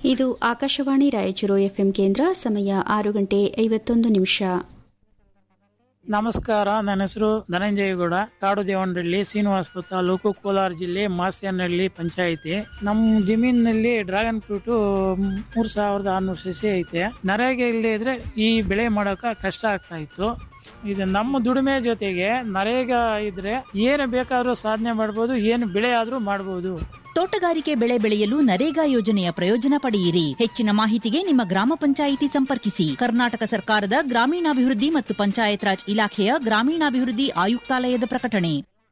ಇದು ಆಕಾಶವಾಣಿ ರಾಯಚೂರು ಎಫ್ಎಂ ಕೇಂದ್ರ ಸಮಯ ಆರು ಗಂಟೆ ಐವತ್ತೊಂದು ನಿಮಿಷ ನಮಸ್ಕಾರ ನನ್ನ ಹೆಸರು ಧನಂಜಯಗೌಡ ಕಾಡು ದೇವನಹಳ್ಳಿ ಶ್ರೀನಿವಾಸಪುರ ತಾಲೂಕು ಕೋಲಾರ ಜಿಲ್ಲೆ ಮಾಸ್ಯನಹಳ್ಳಿ ಪಂಚಾಯಿತಿ ನಮ್ಮ ಜಮೀನಿನಲ್ಲಿ ಡ್ರ್ಯಾಗನ್ ಫ್ರೂಟ್ ಮೂರ್ ಸಾವಿರದ ಆರ್ನೂರು ಸಸಿ ಐತೆ ನರೇಗೆ ಇಲ್ಲದೆ ಇದ್ರೆ ಈ ಬೆಳೆ ಮಾಡೋಕ ಕಷ್ಟ ಆಗ್ತಾ ಇತ್ತು ಇದು ನಮ್ಮ ದುಡಿಮೆ ಜೊತೆಗೆ ನರೇಗ ಇದ್ರೆ ಏನು ಬೇಕಾದ್ರೂ ಸಾಧನೆ ಮಾಡ್ಬೋದು ಏನು ಬೆಳೆ ಆದ್ರೂ ಮಾಡ್ಬೋದು ತೋಟಗಾರಿಕೆ ಬೆಳೆ ಬೆಳೆಯಲು ನರೇಗಾ ಯೋಜನೆಯ ಪ್ರಯೋಜನ ಪಡೆಯಿರಿ ಹೆಚ್ಚಿನ ಮಾಹಿತಿಗೆ ನಿಮ್ಮ ಗ್ರಾಮ ಪಂಚಾಯಿತಿ ಸಂಪರ್ಕಿಸಿ ಕರ್ನಾಟಕ ಸರ್ಕಾರದ ಗ್ರಾಮೀಣಾಭಿವೃದ್ಧಿ ಮತ್ತು ಪಂಚಾಯತ್ ರಾಜ್ ಇಲಾಖೆಯ ಗ್ರಾಮೀಣಾಭಿವೃದ್ಧಿ ಆಯುಕ್ತಾಲಯದ ಪ್ರಕಟಣೆ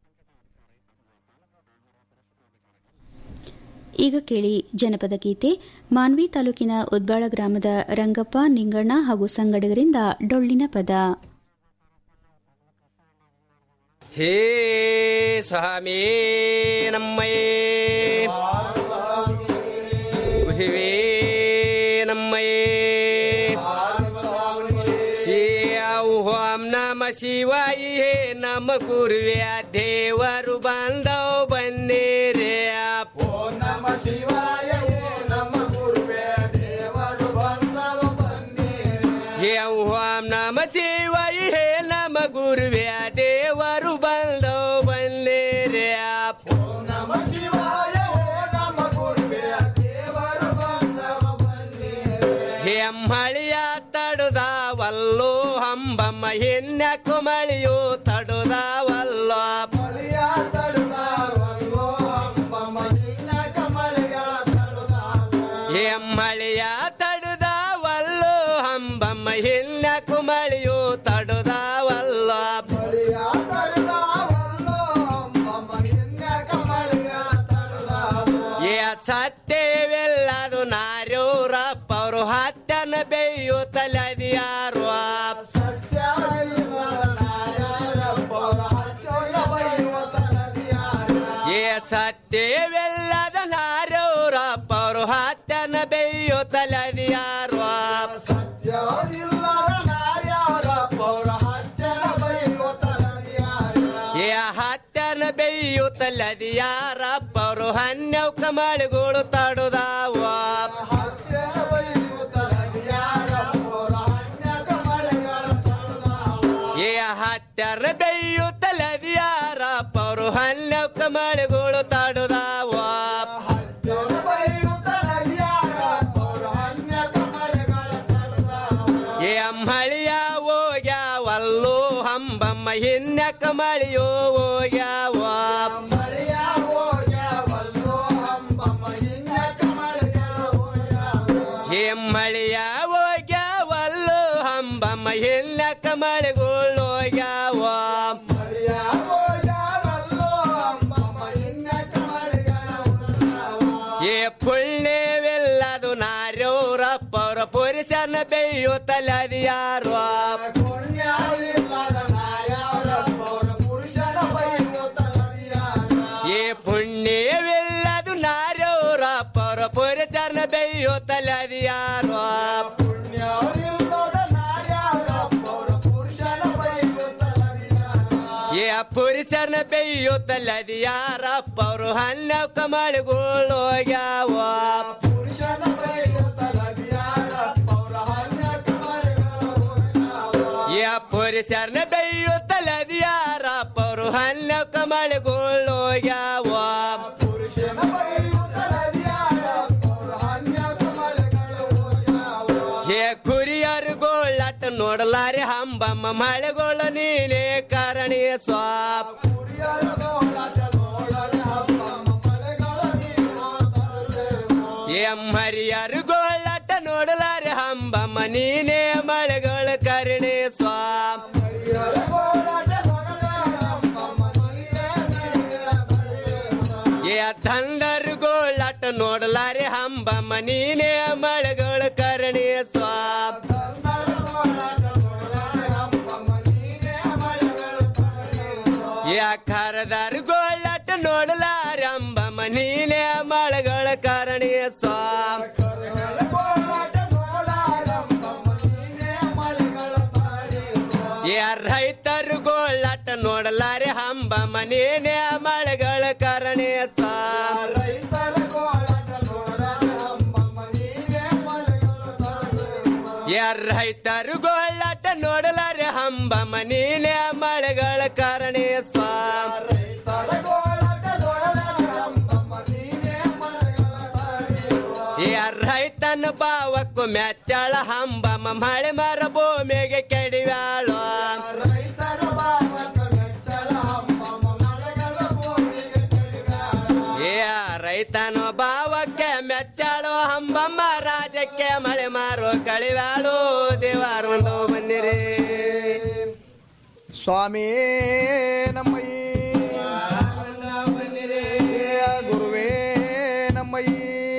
ಈಗ ಕೇಳಿ ಜನಪದ ಗೀತೆ ಮಾನ್ವಿ ತಾಲೂಕಿನ ಉದ್ಬಾಳ ಗ್ರಾಮದ ರಂಗಪ್ಪ ನಿಂಗಣ್ಣ ಹಾಗೂ ಸಂಗಡಿಗರಿಂದ ಡೊಳ್ಳಿನ ಪದ ಹೇ ಸ್ವಾಮಿ ನಮ್ಮಯೇ ಗುಹಿವೇ ನಮ್ಮಯೇ ಹೇ ಓಂ ನಮ ಶಿವಾಯ ಹೇ ನಮ ಗುರುವ್ಯ ದೇವರು ಬಂದವು ಬನ್ನಿರೇ ನಮ ಶಿವಾಯ ನಮ ಗುರುವೇ ದೇವರು ಬಂದವು ಹೇ ಓಂ ನಮ ಶಿವಾಯ ಹೇ ನಮ ಗುರುವೇ ದೇವರು ಬಂದವು ಬನ್ನಿರೇ ನಮ ಶಿವಾಯ ನಮ ಗುರುವೇ ದೇವರು ಬಂದವು ಹೇ ಮಳಿಯ ತಡುದಾವಲ್ಲೋ ಹಂಬಮ್ಮ ಹೆಣ್ಣ ಕುಮಳಿಯು ತಡುದಾವಲ್ಲೋ ಮಳಿಯ ತಡುದಾವಲ್ಲೋ ಹಂಬಮ್ಮ ಹೆಣ್ಣ ಕಮಳಿಯ ಹೇ ಮಳಿಯ ತಡುದಾವಲ್ಲೋ ಹಂಬಮ್ಮ ಹೆಣ್ಣ ಕುಮಳಿಯು ತಡುದಾವಲ್ಲೋ ಮಳಿಯ ತಡುದಾವಲ್ಲೋ ಹಂಬಮ್ಮ ಹೆಣ್ಣ ಕಮಳಿಯ ಏ ಸತ್ಯವೆಲ್ಲದು ನಾರ್ಯೂರಪ್ಪ ಅವರು ಹತ್ತನ ಬೇಯುತ್ತಲದು ಯಾರು ಏ ಸತ್ಯವೆಲ್ಲದ ನಾರ್ಯೂರಪ್ಪ ಅವರು ಹತ್ತನ ಬೇಯುತ್ತಲದು ಯಾರು ಏ ಹತ್ತನ ಬೇಯುತ್ತಲದು ಯಾರಪ್ಪ ಅವರು ಹನ್ನೆವ್ ಕಮಳಿಗಳು ತಡುದಾವ ಏ ಹತ್ತರ ಬೇಯುತ್ತಲದು ಯಾರಪ್ಪ ಅವರು ಹನ್ನೆವ್ ಕಮಳಿಗಳು ತಡುದಾವ ಏ ಮಳಿಯ ಹೋಗ್ಯಾವಲ್ಲೋ ಹಂಬಮ್ಮ ಹಿನ್ನ ಕಮಳಿಯೋ ಹೋಗ್ಯಾವ ಹೇ ಮಳಿಯ ಹೋಗ್ಯಾವಲ್ಲೋ ಹಂಬಮ್ಮ ಹಿನ್ನ ಕಮಳಿಗಳು ಹೋಗ್ಯಾವ ಏ ಪುಣ್ಯವೆಲ್ಲದು ನಾರ್ಯೋರಪ್ಪ ಅವರ ಪುರುಷನ ಬೇಯುತ್ತಲದು ಯಾರು ಏ ಪುಣ್ಯವೆಲ್ಲದು ನಾರ್ಯೋರಪ್ಪ ಅವರ ಪುರುಷನ ಬೇಯುತ್ತಲದು ಯಾರು ಏ ಪುರುಷನ ಬೇಯುತ್ತಲದು ಯಾರಪ್ಪ ಅವರು ಹನ್ನ ಕಮಳಿಗಳು ಹೋಗ್ಯಾವ ಏ ಪುರುಷನ ಬೇಯುತ್ತಲದು ಯಾರಪ್ಪ ಅವರು ಹನ್ನ ಕಮಳಿಗಳು ಹೋಗ್ಯಾವ ಹೇ ಕುರಿಯರು ಗೋಳಟ ನೋಡಲಾರೆ ಹಂಬಮ್ಮ ಮಳೆಗೋಳ ನೀನೇ ಕಾರಣೀಯ ಸ್ವಾಪ್ ಏ ಮರಿಯರು ಗೋಳಟ ನೋಡಲಾರೆ ಹಂಬಮ್ಮ ನೀನೇ ಮಳೆಗಳ ಕರಣೆ ಸ್ವಾಪ್ ಏ ತಂಡರು ಗೋಳಟ ನೋಡಲಾರೆ ಹಂಬಮ್ಮ ನೀನೇ ಮಳೆಗಳ ಕರಣೆ ಸ್ವಾಪ್ ಯಾ ಕರದಾರು ಗೋಳಟ ನೋಡಲಾರಂಬಮ್ಮ ನೀನೇ ಮಳೆಗಳ ಕಾರಣೀಯ ಸ್ವಾಮ್ ಯಾ ರೈತರು ಗೋಳಾಟ ನೋಡಲಾರೆ ಹಂಬಮ್ಮ ನೀನೇ ಮಳೆಗಳ ಕಾರಣೀಯ ಸ್ವಾಮ್ ಯಾರ ರೈತರು ಗೋಳಾಟ ನೋಡಲಾರೆ ಹಂಬ ಮನೀನೆ ಮಳೆಗಳ ಕಾರಣೇ ಸ್ವಾಮ ಯಾರ ರೈತನ ಭಾವಕ್ಕೂ ಮೆಚ್ಚಳ ಹಂಬಮ್ಮ ಮಳೆ ಮರ ಭೂಮಿಗೆ ಕೆಡಿವ್ಯಾಳು ಏ ರೈತನ ಭಾವಕ್ಕೆ ಮೆಚ್ಚಳು ಹಂಬಮ್ಮ ರಾಜಕ್ಕೆ ಮಳೆ ಮಾರು ಕಳಿವ್ಯಾಳು ದೇವಾರ ಒಂದು ಬನ್ನಿರಿ ಸ್ವಾಮಿ ನಮ್ಮಯ್ಯ ಗುರುವೇ ನಮ್ಮಯ್ಯ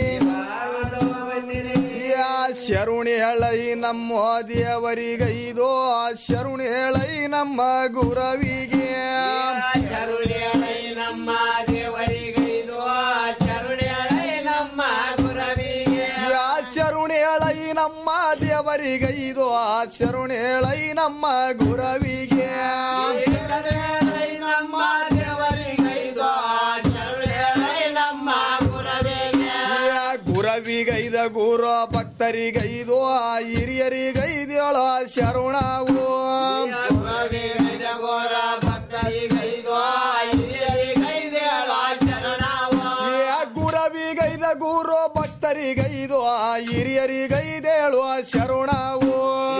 ಶರುಣಿ ಹೇಳೈ ನಮ್ಮ ದೇವರಿಗೈದೋ ಶರುಣಿ ಹೇಳೈ ನಮ್ಮ ಗುರವಿಗೆ ಶರುಣ್ಯಳೈ ನಮ್ಮ ದೇವರಿಗೈದು ಶರುಣ್ಯಳೈ ನಮ್ಮ ಗುರವಿಗೆ ಯಾ ಶರುಣಿ ಹೇಳೈ ನಮ್ಮ ದೇವರಿಗೈದೋ ಶರುಣಿ ಹೇಳೈ ನಮ್ಮ ಗುರವಿಗೆ ಶರುಣ್ಯಳೈ ನಮ್ಮ ದೇವರಿಗೈದು ಶರುಣ್ಯಳೈ ನಮ್ಮ ಗುರವಿಗೆ ಯಾ ಗುರವಿಗೈದ ಗುರು ಭಕ್ತರಿಗೈದು ಹಿರಿಯರಿಗೈದೇಳ ಶರುಣವು ಗುರವಿಗೈದ ಗೋರ ಭಕ್ತರಿಗೈದು ಹಿರಿಯರಿಗೈದೇಳ ಶರಣವ ಯಾ ಗುರವಿಗೈದ ಗುರು ಭಕ್ತರಿಗೈದು ಹಿರಿಯರಿಗೈದೇಳು ಶರುಣವು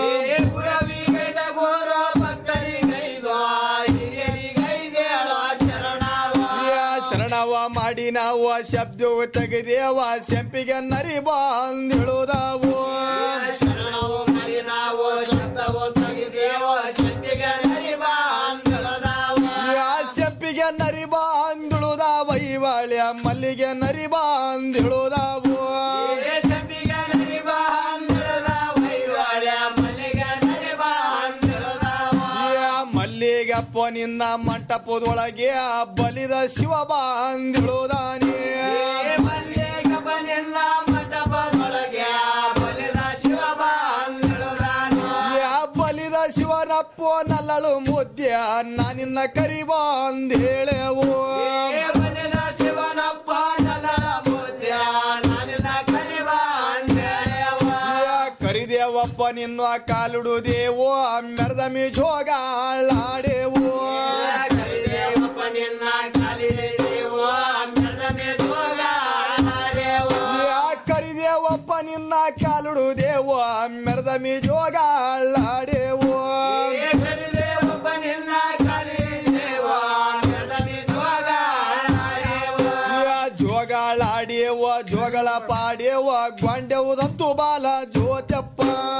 ಗುರವಿಗೈದ ಗೋರ ಭಕ್ತರಿಗೈದು ಹಿರಿಯರಿಗೈದೇಳ ಶರಣವ ಯಾ ಶರಣವ ಮಾಡಿ ನಾವು ಶಬ್ದವು ತೆಗೆದೇವ ಶಂಪಿಗೆ ನರಿ ಬಂದಿಳುದಾವು ಶರಣವು ಮರಿ ನಾವು ಶಬ್ದವು ತೆಗೆದೇವ ಶಕ್ತಿಗೆ ನರಿಬ ಅಂಗಳದಾವ ಯಾ ಶಂಪಿಗೆ ನರಿ ಬಂದಿಳುದಾವ ಇವಾಳ್ಯ ಮಲ್ಲಿಗೆ ನರಿ ಬಂದಿಳುದಾವು ಶಕ್ತಿಗೆ ನರಿಬ ಅಂಗಳದಾವ ಇವಾಳ ಮಲ್ಲಿಗೆ ನರಿಬ ಅಂಗಳದಾವ ಯಾ ಮಲ್ಲಿಗಪ್ಪ ನಿನ್ನ ಮಂಟಪದೊಳಗೆ ಬಲಿದ ಶಿವ ಬಂದಿಳುದಾನೆ ಮಲ್ಲಿಗಪ್ಪನಿಲ್ಲ ಮಂಟಪದೊಳಗೆ ಬಲಿದ ಶಿವಬ ಅಂಗಳದಾನ ಯಾ ಬಲಿದ ಶಿವನಪ್ಪ ನಲ್ಲಳು ಮುದ್ದೆ ನಾನಿನ್ನ ಕರಿ ಬಂದೇಳೆವು ಬಲಿದ ಶಿವನಪ್ಪ ನಲ್ಲಳ ಮುದ್ಯ ನಾನಿನ ಕರಿಬ ಅಂದೇವ ಯಾ ಕರಿದೇವಪ್ಪ ನಿನ್ನ ಕಾಲುಡು ದೇವು ಮೆರೆದಮಿ ಜೋಗಾಳಾಡೆವು ಕರಿದೇವಪ್ಪ ನಿನ್ನ ಕಾಲಿಡಿದೇವು ಮೆರೆದಮೆ ಜೋಗಾಡೇವು ಯಾ ಕರಿದೇವಪ್ಪ ನಿನ್ನ ಕಾಲುಡು ದೇವು ಮೆರೆದಮಿ ಜೋಗಾಳಾಡೆವು ಕರಿದೇವಪ್ಪ ನಿನ್ನ ಕಾಲಿಡಿದೇವು ಮೆರೆದಮೆ ಜೋಗಾಡೇವು ಯಾ ಜೋಗಾಳಾಡೆವ ಜೋಗಳ ಪಾಡೆವ ಗೊಂಡೆವುದಂತೂ ಬಾಲ ಜೋತಪ್ಪ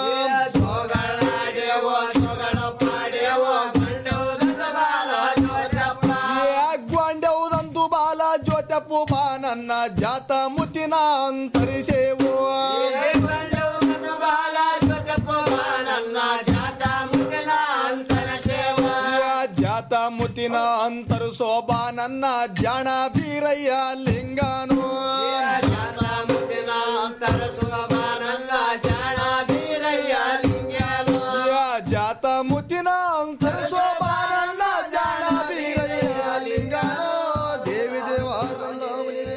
ಜೋಗಳಾಡೇವು ಜೋಗಳ ಪಾಡೇವು ಮಂಡೋದದ ಬಾಲ ಜೋಜಪ್ಪ ಯಾ ಗೊಂಡೆವುದಂತೂ ಬಾಲ ಜೋತಪ್ಪು ಬಾ ನನ್ನ ಜಾತ ಮುತ್ತಿನ ಅಂತರಿಸೇವು ಮಂಡೋದದ ಬಾಲ ಜೋಜಪ್ಪ ನನ್ನ ಜಾತ ಮುಗಿನ ಅಂತರ ಸೇವ ಯಾ ಜಾತ ಮುತ್ತಿನ ಅಂತರು ಶೋಭಾ ನನ್ನ ಜಾಣ ಬೀರಯ್ಯ ಲಿಂಗನು ಜಾತ ಮುಗಿನ ಅಂತರ ಸುಗಮಾನನ್ನ ಜಾಣ ಬೀರಯ್ಯ ಲಿಂಗ್ಯಾನು ಯಾ ಜಾತ ಮುತ್ತಿನ ಅಂತರು ಶೋಭಾ ನನ್ನ ಜಾಣ ಬೀರಯ್ಯ ಲಿಂಗನು ದೇವಿ ದೇವಾನಂದವನಿರೇ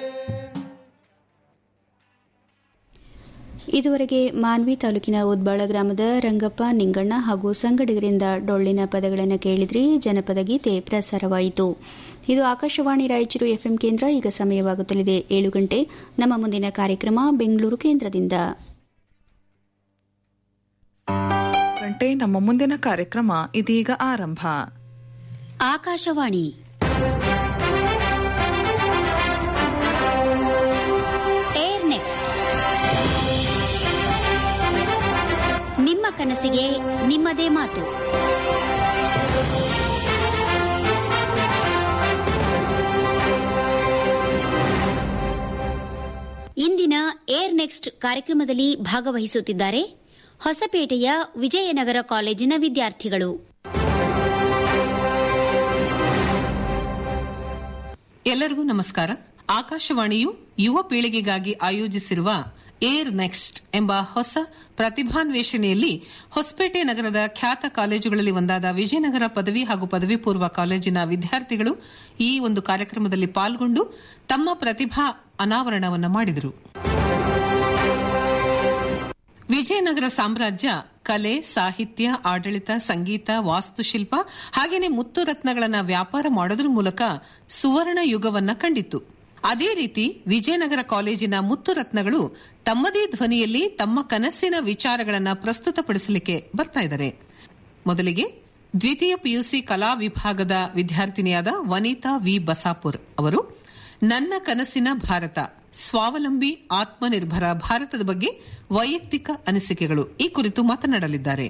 ಇದುವರೆಗೆ ಮಾನ್ವಿ ತಾಲೂಕಿನ ಉದ್ಬಾಳ ಗ್ರಾಮದ ರಂಗಪ್ಪ ನಿಂಗಣ್ಣ ಹಾಗೂ ಸಂಗಡಿಗರಿಂದ ಡೊಳ್ಳಿನ ಪದಗಳನ್ನು ಕೇಳಿದ್ರಿ ಜನಪದ ಗೀತೆ ಪ್ರಸಾರವಾಯಿತು ಇದು ಆಕಾಶವಾಣಿ ರಾಯಚೂರು ಎಫ್ಎಂ ಕೇಂದ್ರ ಈಗ ಸಮಯವಾಗುತ್ತಲಿದೆ ಏಳು ಗಂಟೆ ನಮ್ಮ ಮುಂದಿನ ಕಾರ್ಯಕ್ರಮ ಬೆಂಗಳೂರು ಕೇಂದ್ರದಿಂದ ಗಂಟೆ ನಮ್ಮ ಮುಂದಿನ ಕಾರ್ಯಕ್ರಮ ಇದೀಗ ಆರಂಭ ಆಕಾಶವಾಣಿ ಏರ್ ನೆಕ್ಸ್ಟ್ ನಿಮ್ಮ ಕನಸಿಗೆ ನಿಮ್ಮದೇ ಮಾತು ಇಂದಿನ ಏರ್ ನೆಕ್ಸ್ಟ್ ಕಾರ್ಯಕ್ರಮದಲ್ಲಿ ಭಾಗವಹಿಸುತ್ತಿದ್ದಾರೆ ಹೊಸಪೇಟೆಯ ವಿಜಯನಗರ ಕಾಲೇಜಿನ ವಿದ್ಯಾರ್ಥಿಗಳು ಎಲ್ಲರಿಗೂ ನಮಸ್ಕಾರ ಆಕಾಶವಾಣಿಯು ಯುವ ಪೀಳಿಗೆಗಾಗಿ ಆಯೋಜಿಸಿರುವ ಏರ್ ನೆಕ್ಸ್ಟ್ ಎಂಬ ಹೊಸ ಪ್ರತಿಭಾನ್ವೇಷಣೆಯಲ್ಲಿ ಹೊಸಪೇಟೆ ನಗರದ ಖ್ಯಾತ ಕಾಲೇಜುಗಳಲ್ಲಿ ಒಂದಾದ ವಿಜಯನಗರ ಪದವಿ ಹಾಗೂ ಪದವಿ ಪೂರ್ವ ಕಾಲೇಜಿನ ವಿದ್ಯಾರ್ಥಿಗಳು ಈ ಒಂದು ಕಾರ್ಯಕ್ರಮದಲ್ಲಿ ಪಾಲ್ಗೊಂಡು ತಮ್ಮ ಪ್ರತಿಭಾ ಅನಾವರಣವನ್ನು ಮಾಡಿದರು ವಿಜಯನಗರ ಸಾಮ್ರಾಜ್ಯ ಕಲೆ ಸಾಹಿತ್ಯ ಆಡಳಿತ ಸಂಗೀತ ವಾಸ್ತುಶಿಲ್ಪ ಹಾಗೇನೆ ಮುತ್ತು ರತ್ನಗಳನ್ನ ವ್ಯಾಪಾರ ಮಾಡೋದ್ರ ಮೂಲಕ ಸುವರ್ಣ ಯುಗವನ್ನ ಕಂಡಿತ್ತು ಅದೇ ರೀತಿ ವಿಜಯನಗರ ಕಾಲೇಜಿನ ಮುತ್ತು ರತ್ನಗಳು ತಮ್ಮದೇ ಧ್ವನಿಯಲ್ಲಿ ತಮ್ಮ ಕನಸಿನ ವಿಚಾರಗಳನ್ನ ಪ್ರಸ್ತುತಪಡಿಸಲಿಕ್ಕೆ ಬರ್ತಾ ಇದ್ದಾರೆ ಮೊದಲಿಗೆ ದ್ವಿತೀಯ ಪಿಯುಸಿ ಕಲಾ ವಿಭಾಗದ ವಿದ್ಯಾರ್ಥಿನಿಯಾದ ವನಿತಾ ವಿ ಬಸಾಪುರ್ ಅವರು ನನ್ನ ಕನಸಿನ ಭಾರತ ಸ್ವಾವಲಂಬಿ ಆತ್ಮನಿರ್ಭರ ಭಾರತದ ಬಗ್ಗೆ ವೈಯಕ್ತಿಕ ಅನಿಸಿಕೆಗಳು ಈ ಕುರಿತು ಮಾತನಾಡಲಿದ್ದಾರೆ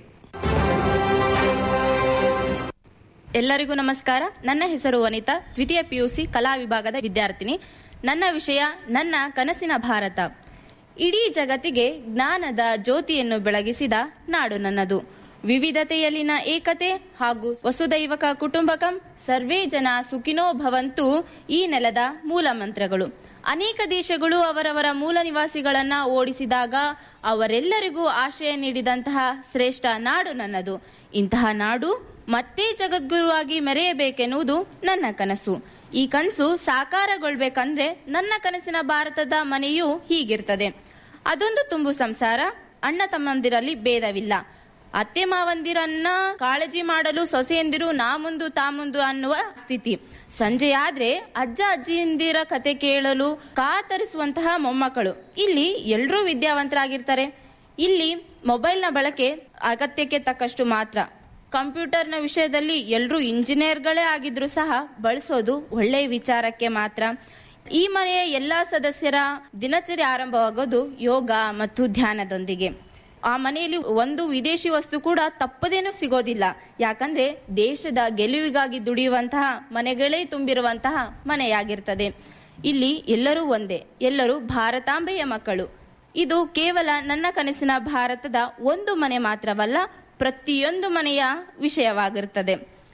ಎಲ್ಲರಿಗೂ ನಮಸ್ಕಾರ ನನ್ನ ಹೆಸರು ವನಿತಾ ದ್ವಿತೀಯ ಪಿಯುಸಿ ಕಲಾ ವಿಭಾಗದ ವಿದ್ಯಾರ್ಥಿನಿ ನನ್ನ ವಿಷಯ ನನ್ನ ಕನಸಿನ ಭಾರತ ಇಡೀ ಜಗತ್ತಿಗೆ ಜ್ಞಾನದ ಜ್ಯೋತಿಯನ್ನು ಬೆಳಗಿಸಿದ ನಾಡು ನನ್ನದು ವಿವಿಧತೆಯಲ್ಲಿನ ಏಕತೆ ಹಾಗೂ ವಸುದೈವಕ ಕುಟುಂಬಕಂ ಸರ್ವೇ ಜನ ಸುಖಿನೋ ಭವಂತು ಈ ನೆಲದ ಮೂಲ ಮಂತ್ರಗಳು ಅನೇಕ ದೇಶಗಳು ಅವರವರ ಮೂಲ ನಿವಾಸಿಗಳನ್ನ ಓಡಿಸಿದಾಗ ಅವರೆಲ್ಲರಿಗೂ ಆಶ್ರಯ ನೀಡಿದಂತಹ ಶ್ರೇಷ್ಠ ನಾಡು ನನ್ನದು ಇಂತಹ ನಾಡು ಮತ್ತೆ ಜಗದ್ಗುರುವಾಗಿ ಮೆರೆಯಬೇಕೆನ್ನುವುದು ನನ್ನ ಕನಸು ಈ ಕನಸು ಸಾಕಾರಗೊಳ್ಬೇಕಂದ್ರೆ ನನ್ನ ಕನಸಿನ ಭಾರತದ ಮನೆಯೂ ಹೀಗಿರ್ತದೆ ಅದೊಂದು ತುಂಬು ಸಂಸಾರ ಅಣ್ಣ ತಮ್ಮಂದಿರಲ್ಲಿ ಭೇದವಿಲ್ಲ ಅತ್ತೆ ಮಾವಂದಿರನ್ನ ಕಾಳಜಿ ಮಾಡಲು ಸೊಸೆಯಂದಿರು ನಾ ಮುಂದು ತಾ ಮುಂದು ಅನ್ನುವ ಸ್ಥಿತಿ ಸಂಜೆ ಆದ್ರೆ ಅಜ್ಜ ಅಜ್ಜಿಯಂದಿರ ಕತೆ ಕೇಳಲು ಕಾತರಿಸುವಂತಹ ಮೊಮ್ಮಕ್ಕಳು ಇಲ್ಲಿ ಎಲ್ಲರೂ ವಿದ್ಯಾವಂತರಾಗಿರ್ತಾರೆ ಇಲ್ಲಿ ಮೊಬೈಲ್ನ ಬಳಕೆ ಅಗತ್ಯಕ್ಕೆ ತಕ್ಕಷ್ಟು ಮಾತ್ರ ಕಂಪ್ಯೂಟರ್ನ ವಿಷಯದಲ್ಲಿ ಎಲ್ಲರೂ ಇಂಜಿನಿಯರ್ಗಳೇ ಆಗಿದ್ರು ಸಹ ಬಳಸೋದು ಒಳ್ಳೆಯ ವಿಚಾರಕ್ಕೆ ಮಾತ್ರ ಈ ಮನೆಯ ಎಲ್ಲಾ ಸದಸ್ಯರ ದಿನಚರಿ ಆರಂಭವಾಗೋದು ಯೋಗ ಮತ್ತು ಧ್ಯಾನದೊಂದಿಗೆ ಆ ಮನೆಯಲ್ಲಿ ಒಂದು ವಿದೇಶಿ ವಸ್ತು ಕೂಡ ತಪ್ಪದೇನೂ ಸಿಗೋದಿಲ್ಲ ಯಾಕಂದ್ರೆ ದೇಶದ ಗೆಲುವಿಗಾಗಿ ದುಡಿಯುವಂತಹ ಮನೆಗಳೇ ತುಂಬಿರುವಂತಹ ಮನೆಯಾಗಿರ್ತದೆ ಇಲ್ಲಿ ಎಲ್ಲರೂ ಒಂದೇ ಎಲ್ಲರೂ ಭಾರತಾಂಬೆಯ ಮಕ್ಕಳು ಇದು ಕೇವಲ ನನ್ನ ಕನಸಿನ ಭಾರತದ ಒಂದು ಮನೆ ಮಾತ್ರವಲ್ಲ ಪ್ರತಿಯೊಂದು ಮನೆಯ ವಿಷಯವಾಗಿರುತ್ತದೆ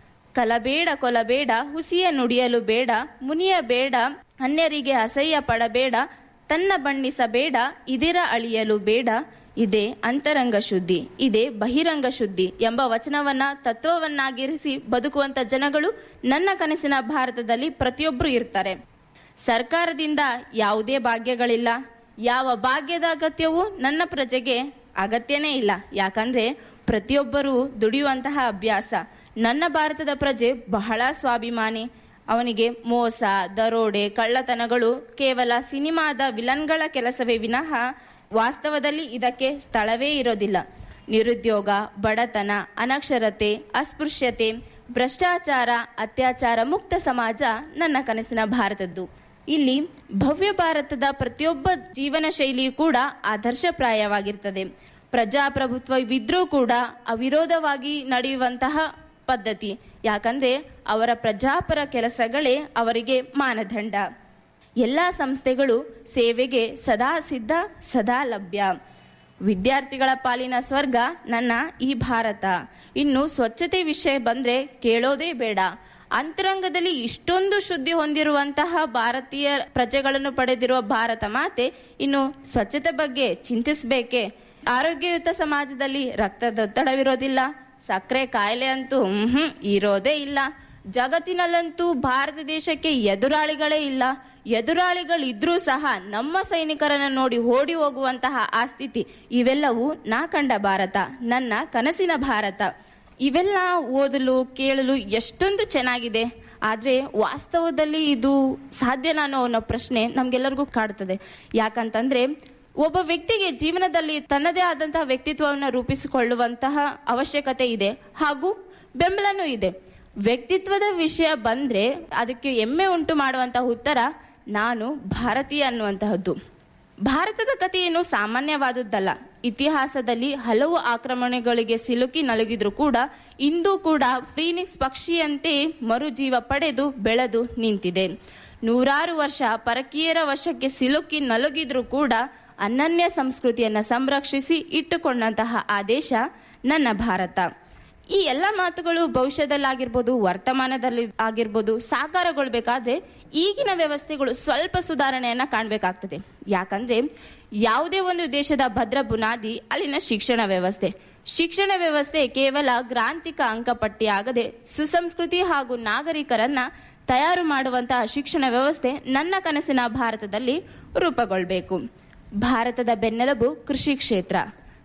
ಕಲಬೇಡ ಕೊಲಬೇಡ ಹುಸಿಯ ನುಡಿಯಲು ಬೇಡ ಮುನಿಯ ಬೇಡ ಅನ್ಯರಿಗೆ ಅಸಹ್ಯ ಪಡಬೇಡ ತನ್ನ ಬಣ್ಣಿಸಬೇಡ ಇದಿರ ಅಳಿಯಲು ಬೇಡ ಇದೇ ಅಂತರಂಗ ಶುದ್ಧಿ ಇದೇ ಬಹಿರಂಗ ಶುದ್ಧಿ ಎಂಬ ವಚನವನ್ನ ತತ್ವವನ್ನಾಗಿರಿಸಿ ಬದುಕುವಂತ ಜನಗಳು ನನ್ನ ಕನಸಿನ ಭಾರತದಲ್ಲಿ ಪ್ರತಿಯೊಬ್ಬರು ಇರ್ತಾರೆ ಸರ್ಕಾರದಿಂದ ಯಾವುದೇ ಭಾಗ್ಯಗಳಿಲ್ಲ ಯಾವ ಭಾಗ್ಯದ ಅಗತ್ಯವೂ ನನ್ನ ಪ್ರಜೆಗೆ ಅಗತ್ಯನೇ ಇಲ್ಲ ಯಾಕಂದ್ರೆ ಪ್ರತಿಯೊಬ್ಬರೂ ದುಡಿಯುವಂತಹ ಅಭ್ಯಾಸ ನನ್ನ ಭಾರತದ ಪ್ರಜೆ ಬಹಳ ಸ್ವಾಭಿಮಾನಿ ಅವನಿಗೆ ಮೋಸ ದರೋಡೆ ಕಳ್ಳತನಗಳು ಕೇವಲ ಸಿನಿಮಾದ ವಿಲನ್ಗಳ ಕೆಲಸವೇ ವಿನಃ ವಾಸ್ತವದಲ್ಲಿ ಇದಕ್ಕೆ ಸ್ಥಳವೇ ಇರೋದಿಲ್ಲ ನಿರುದ್ಯೋಗ ಬಡತನ ಅನಕ್ಷರತೆ ಅಸ್ಪೃಶ್ಯತೆ ಭ್ರಷ್ಟಾಚಾರ ಅತ್ಯಾಚಾರ ಮುಕ್ತ ಸಮಾಜ ನನ್ನ ಕನಸಿನ ಭಾರತದ್ದು ಇಲ್ಲಿ ಭವ್ಯ ಭಾರತದ ಪ್ರತಿಯೊಬ್ಬ ಜೀವನ ಶೈಲಿಯೂ ಕೂಡ ಆದರ್ಶಪ್ರಾಯವಾಗಿರ್ತದೆ ಪ್ರಜಾಪ್ರಭುತ್ವವಿದ್ರೂ ಕೂಡ ಅವಿರೋಧವಾಗಿ ನಡೆಯುವಂತಹ ಪದ್ಧತಿ ಯಾಕಂದ್ರೆ ಅವರ ಪ್ರಜಾಪರ ಕೆಲಸಗಳೇ ಅವರಿಗೆ ಮಾನದಂಡ ಎಲ್ಲ ಸಂಸ್ಥೆಗಳು ಸೇವೆಗೆ ಸದಾ ಸಿದ್ಧ ಸದಾ ಲಭ್ಯ ವಿದ್ಯಾರ್ಥಿಗಳ ಪಾಲಿನ ಸ್ವರ್ಗ ನನ್ನ ಈ ಭಾರತ ಇನ್ನು ಸ್ವಚ್ಛತೆ ವಿಷಯ ಬಂದ್ರೆ ಕೇಳೋದೇ ಬೇಡ ಅಂತರಂಗದಲ್ಲಿ ಇಷ್ಟೊಂದು ಶುದ್ಧಿ ಹೊಂದಿರುವಂತಹ ಭಾರತೀಯ ಪ್ರಜೆಗಳನ್ನು ಪಡೆದಿರುವ ಭಾರತ ಮಾತೆ ಇನ್ನು ಸ್ವಚ್ಛತೆ ಬಗ್ಗೆ ಚಿಂತಿಸಬೇಕೆ ಆರೋಗ್ಯಯುತ ಸಮಾಜದಲ್ಲಿ ರಕ್ತದೊತ್ತಡವಿರೋದಿಲ್ಲ ಸಕ್ಕರೆ ಕಾಯಿಲೆ ಅಂತೂ ಹ್ಮ್ ಇರೋದೇ ಇಲ್ಲ ಜಗತ್ತಿನಲ್ಲಂತೂ ಭಾರತ ದೇಶಕ್ಕೆ ಎದುರಾಳಿಗಳೇ ಇಲ್ಲ ಎದುರಾಳಿಗಳಿದ್ರೂ ಸಹ ನಮ್ಮ ಸೈನಿಕರನ್ನ ನೋಡಿ ಓಡಿ ಹೋಗುವಂತಹ ಆ ಸ್ಥಿತಿ ಇವೆಲ್ಲವೂ ನಾ ಕಂಡ ಭಾರತ ನನ್ನ ಕನಸಿನ ಭಾರತ ಇವೆಲ್ಲ ಓದಲು ಕೇಳಲು ಎಷ್ಟೊಂದು ಚೆನ್ನಾಗಿದೆ ಆದ್ರೆ ವಾಸ್ತವದಲ್ಲಿ ಇದು ಸಾಧ್ಯನಾ ಅನ್ನೋ ಅನ್ನೋ ಪ್ರಶ್ನೆ ನಮ್ಗೆಲ್ಲರಿಗೂ ಕಾಡ್ತದೆ ಯಾಕಂತಂದ್ರೆ ಒಬ್ಬ ವ್ಯಕ್ತಿಗೆ ಜೀವನದಲ್ಲಿ ತನ್ನದೇ ಆದಂತಹ ವ್ಯಕ್ತಿತ್ವವನ್ನು ರೂಪಿಸಿಕೊಳ್ಳುವಂತಹ ಅವಶ್ಯಕತೆ ಇದೆ ಹಾಗೂ ಬೆಂಬಲನೂ ಇದೆ ವ್ಯಕ್ತಿತ್ವದ ವಿಷಯ ಬಂದ್ರೆ ಅದಕ್ಕೆ ಹೆಮ್ಮೆ ಉಂಟು ಮಾಡುವಂತಹ ಉತ್ತರ ನಾನು ಭಾರತೀಯ ಅನ್ನುವಂತಹದ್ದು ಭಾರತದ ಕಥೆಯೇನು ಸಾಮಾನ್ಯವಾದದ್ದಲ್ಲ ಇತಿಹಾಸದಲ್ಲಿ ಹಲವು ಆಕ್ರಮಣಗಳಿಗೆ ಸಿಲುಕಿ ನಲುಗಿದ್ರು ಕೂಡ ಇಂದು ಕೂಡ ಫೀನಿಕ್ಸ್ ಪಕ್ಷಿಯಂತೆ ಮರುಜೀವ ಪಡೆದು ಬೆಳೆದು ನಿಂತಿದೆ ನೂರಾರು ವರ್ಷ ಪರಕೀಯರ ವಶಕ್ಕೆ ಸಿಲುಕಿ ನಲುಗಿದ್ರು ಕೂಡ ಅನನ್ಯ ಸಂಸ್ಕೃತಿಯನ್ನ ಸಂರಕ್ಷಿಸಿ ಇಟ್ಟುಕೊಂಡಂತಹ ಆ ದೇಶ ನನ್ನ ಭಾರತ ಈ ಎಲ್ಲ ಮಾತುಗಳು ಭವಿಷ್ಯದಲ್ಲಾಗಿರ್ಬೋದು ವರ್ತಮಾನದಲ್ಲಿ ಆಗಿರ್ಬೋದು ಸಾಕಾರಗೊಳ್ಬೇಕಾದ್ರೆ ಈಗಿನ ವ್ಯವಸ್ಥೆಗಳು ಸ್ವಲ್ಪ ಸುಧಾರಣೆಯನ್ನ ಕಾಣಬೇಕಾಗ್ತದೆ ಯಾಕಂದ್ರೆ ಯಾವುದೇ ಒಂದು ದೇಶದ ಭದ್ರ ಬುನಾದಿ ಅಲ್ಲಿನ ಶಿಕ್ಷಣ ವ್ಯವಸ್ಥೆ ಶಿಕ್ಷಣ ವ್ಯವಸ್ಥೆ ಕೇವಲ ಗ್ರಾಂತಿಕ ಅಂಕಪಟ್ಟಿ ಆಗದೆ ಸುಸಂಸ್ಕೃತಿ ಹಾಗೂ ನಾಗರಿಕರನ್ನ ತಯಾರು ಮಾಡುವಂತಹ ಶಿಕ್ಷಣ ವ್ಯವಸ್ಥೆ ನನ್ನ ಕನಸಿನ ಭಾರತದಲ್ಲಿ ರೂಪುಗೊಳ್ಬೇಕು ಭಾರತದ ಬೆನ್ನೆಲುಬು ಕೃಷಿ ಕ್ಷೇತ್ರ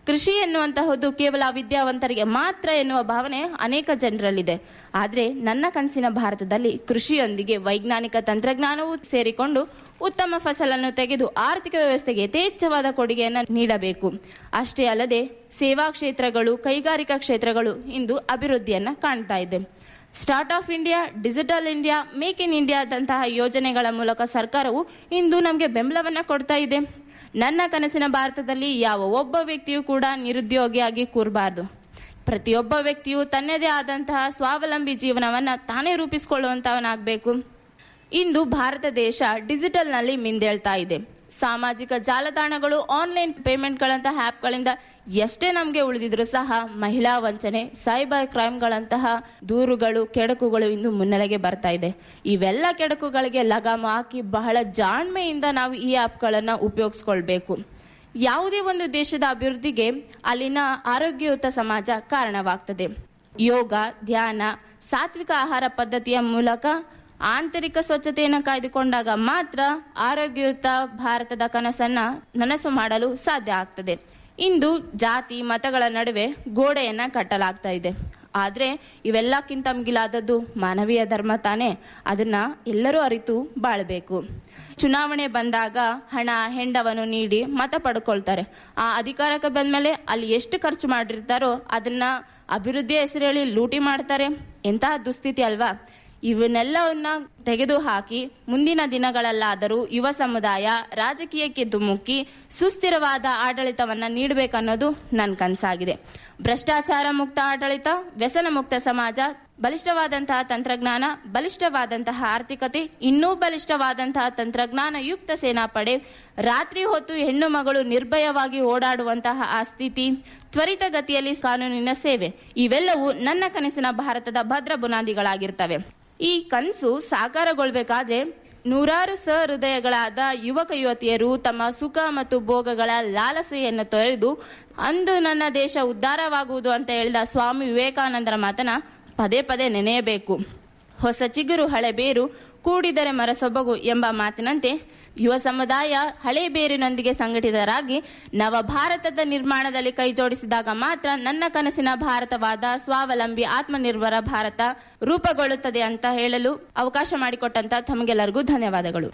ಕೃಷಿ ಎನ್ನುವಂತಹದ್ದು ಕೇವಲ ವಿದ್ಯಾವಂತರಿಗೆ ಮಾತ್ರ ಎನ್ನುವ ಭಾವನೆ ಅನೇಕ ಜನರಲ್ಲಿದೆ ಆದರೆ ನನ್ನ ಕನಸಿನ ಭಾರತದಲ್ಲಿ ಕೃಷಿಯೊಂದಿಗೆ ವೈಜ್ಞಾನಿಕ ತಂತ್ರಜ್ಞಾನವೂ ಸೇರಿಕೊಂಡು ಉತ್ತಮ ಫಸಲನ್ನು ತೆಗೆದು ಆರ್ಥಿಕ ವ್ಯವಸ್ಥೆಗೆ ಯಥೇಚ್ಛವಾದ ಕೊಡುಗೆಯನ್ನು ನೀಡಬೇಕು ಅಷ್ಟೇ ಅಲ್ಲದೆ ಸೇವಾ ಕ್ಷೇತ್ರಗಳು ಕೈಗಾರಿಕಾ ಕ್ಷೇತ್ರಗಳು ಇಂದು ಅಭಿವೃದ್ಧಿಯನ್ನ ಕಾಣ್ತಾ ಇದೆ start up India digital India make in ಇಂಡಿಯಾದಂತಹ ಯೋಜನೆಗಳ ಮೂಲಕ ಸರ್ಕಾರವು ಇಂದು ನಮಗೆ ಬೆಂಬಲವನ್ನ ಕೊಡ್ತಾ ಇದೆ ನನ್ನ ಕನಸಿನ ಭಾರತದಲ್ಲಿ ಯಾವ ಒಬ್ಬ ವ್ಯಕ್ತಿಯೂ ಕೂಡ ನಿರುದ್ಯೋಗಿಯಾಗಿ ಕೂರಬಾರ್ದು ಪ್ರತಿಯೊಬ್ಬ ವ್ಯಕ್ತಿಯು ತನ್ನದೇ ಆದಂತಹ ಸ್ವಾವಲಂಬಿ ಜೀವನವನ್ನ ತಾನೇ ರೂಪಿಸಿಕೊಳ್ಳುವಂತವನಾಗಬೇಕು ಇಂದು ಭಾರತ ದೇಶ ಡಿಜಿಟಲ್ನಲ್ಲಿ ಮಿಂದೇಳ್ತಾ ಇದೆ ಸಾಮಾಜಿಕ ಜಾಲತಾಣಗಳು ಆನ್ಲೈನ್ ಪೇಮೆಂಟ್ಗಳಂತಹ ಆ್ಯಪ್ಗಳಿಂದ ಎಷ್ಟೇ ನಮಗೆ ಉಳಿದಿದ್ರು ಸಹ ಮಹಿಳಾ ವಂಚನೆ ಸೈಬರ್ ಕ್ರೈಮ್ಗಳಂತಹ ದೂರುಗಳು ಕೆಡಕುಗಳು ಇಂದು ಮುನ್ನೆಲೆಗೆ ಬರ್ತಾ ಇದೆ ಇವೆಲ್ಲ ಕೆಡಕುಗಳಿಗೆ ಲಗಾಮ ಹಾಕಿ ಬಹಳ ಜಾಣ್ಮೆಯಿಂದ ನಾವು ಈ ಆ್ಯಪ್ಗಳನ್ನು ಉಪಯೋಗಿಸ್ಕೊಳ್ಬೇಕು ಯಾವುದೇ ಒಂದು ದೇಶದ ಅಭಿವೃದ್ಧಿಗೆ ಅಲ್ಲಿನ ಆರೋಗ್ಯಯುತ ಸಮಾಜ ಕಾರಣವಾಗ್ತದೆ ಯೋಗ ಧ್ಯಾನ ಸಾತ್ವಿಕ ಆಹಾರ ಪದ್ಧತಿಯ ಮೂಲಕ ಆಂತರಿಕ ಸ್ವಚ್ಛತೆಯನ್ನು ಕಾಯ್ದುಕೊಂಡಾಗ ಮಾತ್ರ ಆರೋಗ್ಯಯುತ ಭಾರತದ ಕನಸನ್ನ ನನಸು ಮಾಡಲು ಸಾಧ್ಯ ಆಗ್ತದೆ ಇಂದು ಜಾತಿ ಮತಗಳ ನಡುವೆ ಗೋಡೆಯನ್ನ ಕಟ್ಟಲಾಗ್ತಾ ಇದೆ ಆದ್ರೆ ಇವೆಲ್ಲಕ್ಕಿಂತ ಮಿಗಿಲಾದದ್ದು ಮಾನವೀಯ ಧರ್ಮ ತಾನೇ ಅದನ್ನ ಎಲ್ಲರೂ ಅರಿತು ಬಾಳ್ಬೇಕು ಚುನಾವಣೆ ಬಂದಾಗ ಹಣ ಹೆಂಡವನ್ನು ನೀಡಿ ಮತ ಪಡ್ಕೊಳ್ತಾರೆ ಆ ಅಧಿಕಾರಕ್ಕೆ ಬಂದ್ಮೇಲೆ ಅಲ್ಲಿ ಎಷ್ಟು ಖರ್ಚು ಮಾಡಿರ್ತಾರೋ ಅದನ್ನ ಅಭಿವೃದ್ಧಿ ಹೆಸರು ಹೇಳಿ ಲೂಟಿ ಮಾಡ್ತಾರೆ ಎಂತಹ ದುಸ್ಥಿತಿ ಅಲ್ವಾ ಇವನ್ನೆಲ್ಲವನ್ನ ತೆಗೆದುಹಾಕಿ ಮುಂದಿನ ದಿನಗಳಲ್ಲಾದರೂ ಯುವ ಸಮುದಾಯ ರಾಜಕೀಯಕ್ಕೆ ಧುಮುಕಿ ಸುಸ್ಥಿರವಾದ ಆಡಳಿತವನ್ನ ನೀಡಬೇಕನ್ನೋದು ನನ್ನ ಕನಸಾಗಿದೆ ಭ್ರಷ್ಟಾಚಾರ ಮುಕ್ತ ಆಡಳಿತ ವ್ಯಸನ ಮುಕ್ತ ಸಮಾಜ ಬಲಿಷ್ಠವಾದಂತಹ ತಂತ್ರಜ್ಞಾನ ಬಲಿಷ್ಠವಾದಂತಹ ಆರ್ಥಿಕತೆ ಇನ್ನೂ ಬಲಿಷ್ಠವಾದಂತಹ ತಂತ್ರಜ್ಞಾನ ಯುಕ್ತ ಸೇನಾಪಡೆ ರಾತ್ರಿ ಹೊತ್ತು ಹೆಣ್ಣು ಮಗಳು ನಿರ್ಭಯವಾಗಿ ಓಡಾಡುವಂತಹ ಆ ಸ್ಥಿತಿ ತ್ವರಿತಗತಿಯಲ್ಲಿ ಕಾನೂನಿನ ಸೇವೆ ಇವೆಲ್ಲವೂ ನನ್ನ ಕನಸಿನ ಭಾರತದ ಭದ್ರ ಬುನಾದಿಗಳಾಗಿರ್ತವೆ ಈ ಕನಸು ಸಾಕಾರಗೊಳ್ಬೇಕಾದ್ರೆ ನೂರಾರು ಸಹೃದಯಗಳಾದ ಯುವಕ ಯುವತಿಯರು ತಮ್ಮ ಸುಖ ಮತ್ತು ಭೋಗಗಳ ಲಾಲಸೆಯನ್ನು ತೊರೆದು ಅಂದು ನನ್ನ ದೇಶ ಉದ್ಧಾರವಾಗುವುದು ಅಂತ ಹೇಳಿದ ಸ್ವಾಮಿ ವಿವೇಕಾನಂದರ ಮಾತನ್ನ ಪದೇ ಪದೇ ನೆನೆಯಬೇಕು ಹೊಸ ಚಿಗುರು ಹಳೆ ಬೇರು ಕೂಡಿದರೆ ಮರ ಸೊಬಗು ಎಂಬ ಮಾತಿನಂತೆ ಯುವ ಸಮುದಾಯ ಹಳೆ ಬೇರಿನೊಂದಿಗೆ ಸಂಘಟಿತರಾಗಿ ನವ ಭಾರತದ ನಿರ್ಮಾಣದಲ್ಲಿ ಕೈ ಜೋಡಿಸಿದಾಗ ಮಾತ್ರ ನನ್ನ ಕನಸಿನ ಭಾರತವಾದ ಸ್ವಾವಲಂಬಿ ಆತ್ಮನಿರ್ಭರ ಭಾರತ ರೂಪುಗೊಳ್ಳುತ್ತದೆ ಅಂತ ಹೇಳಲು ಅವಕಾಶ ಮಾಡಿಕೊಟ್ಟಂತ ತಮಗೆಲ್ಲರಿಗೂ ಧನ್ಯವಾದಗಳು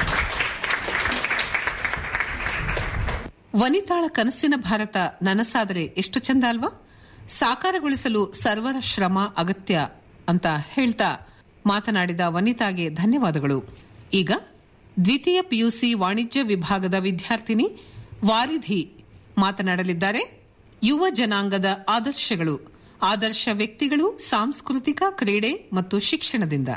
ವನಿತಾಳ ಕನಸಿನ ಭಾರತ ನನಸಾದರೆ ಎಷ್ಟು ಚಂದ ಅಲ್ವಾ ಸಾಕಾರಗೊಳಿಸಲು ಸರ್ವರ ಶ್ರಮ ಅಗತ್ಯ ಅಂತ ಹೇಳ್ತಾ ಮಾತನಾಡಿದ ವನಿತಾಗೆ ಧನ್ಯವಾದಗಳು ಈಗ ದ್ವಿತೀಯ ಪಿಯುಸಿ ವಾಣಿಜ್ಯ ವಿಭಾಗದ ವಿದ್ಯಾರ್ಥಿನಿ ವಾರಿಧಿ ಮಾತನಾಡಲಿದ್ದಾರೆ ಯುವ ಜನಾಂಗದ ಆದರ್ಶಗಳು ಆದರ್ಶ ವ್ಯಕ್ತಿಗಳು ಸಾಂಸ್ಕೃತಿಕ ಕ್ರೀಡೆ ಮತ್ತು ಶಿಕ್ಷಣದಿಂದ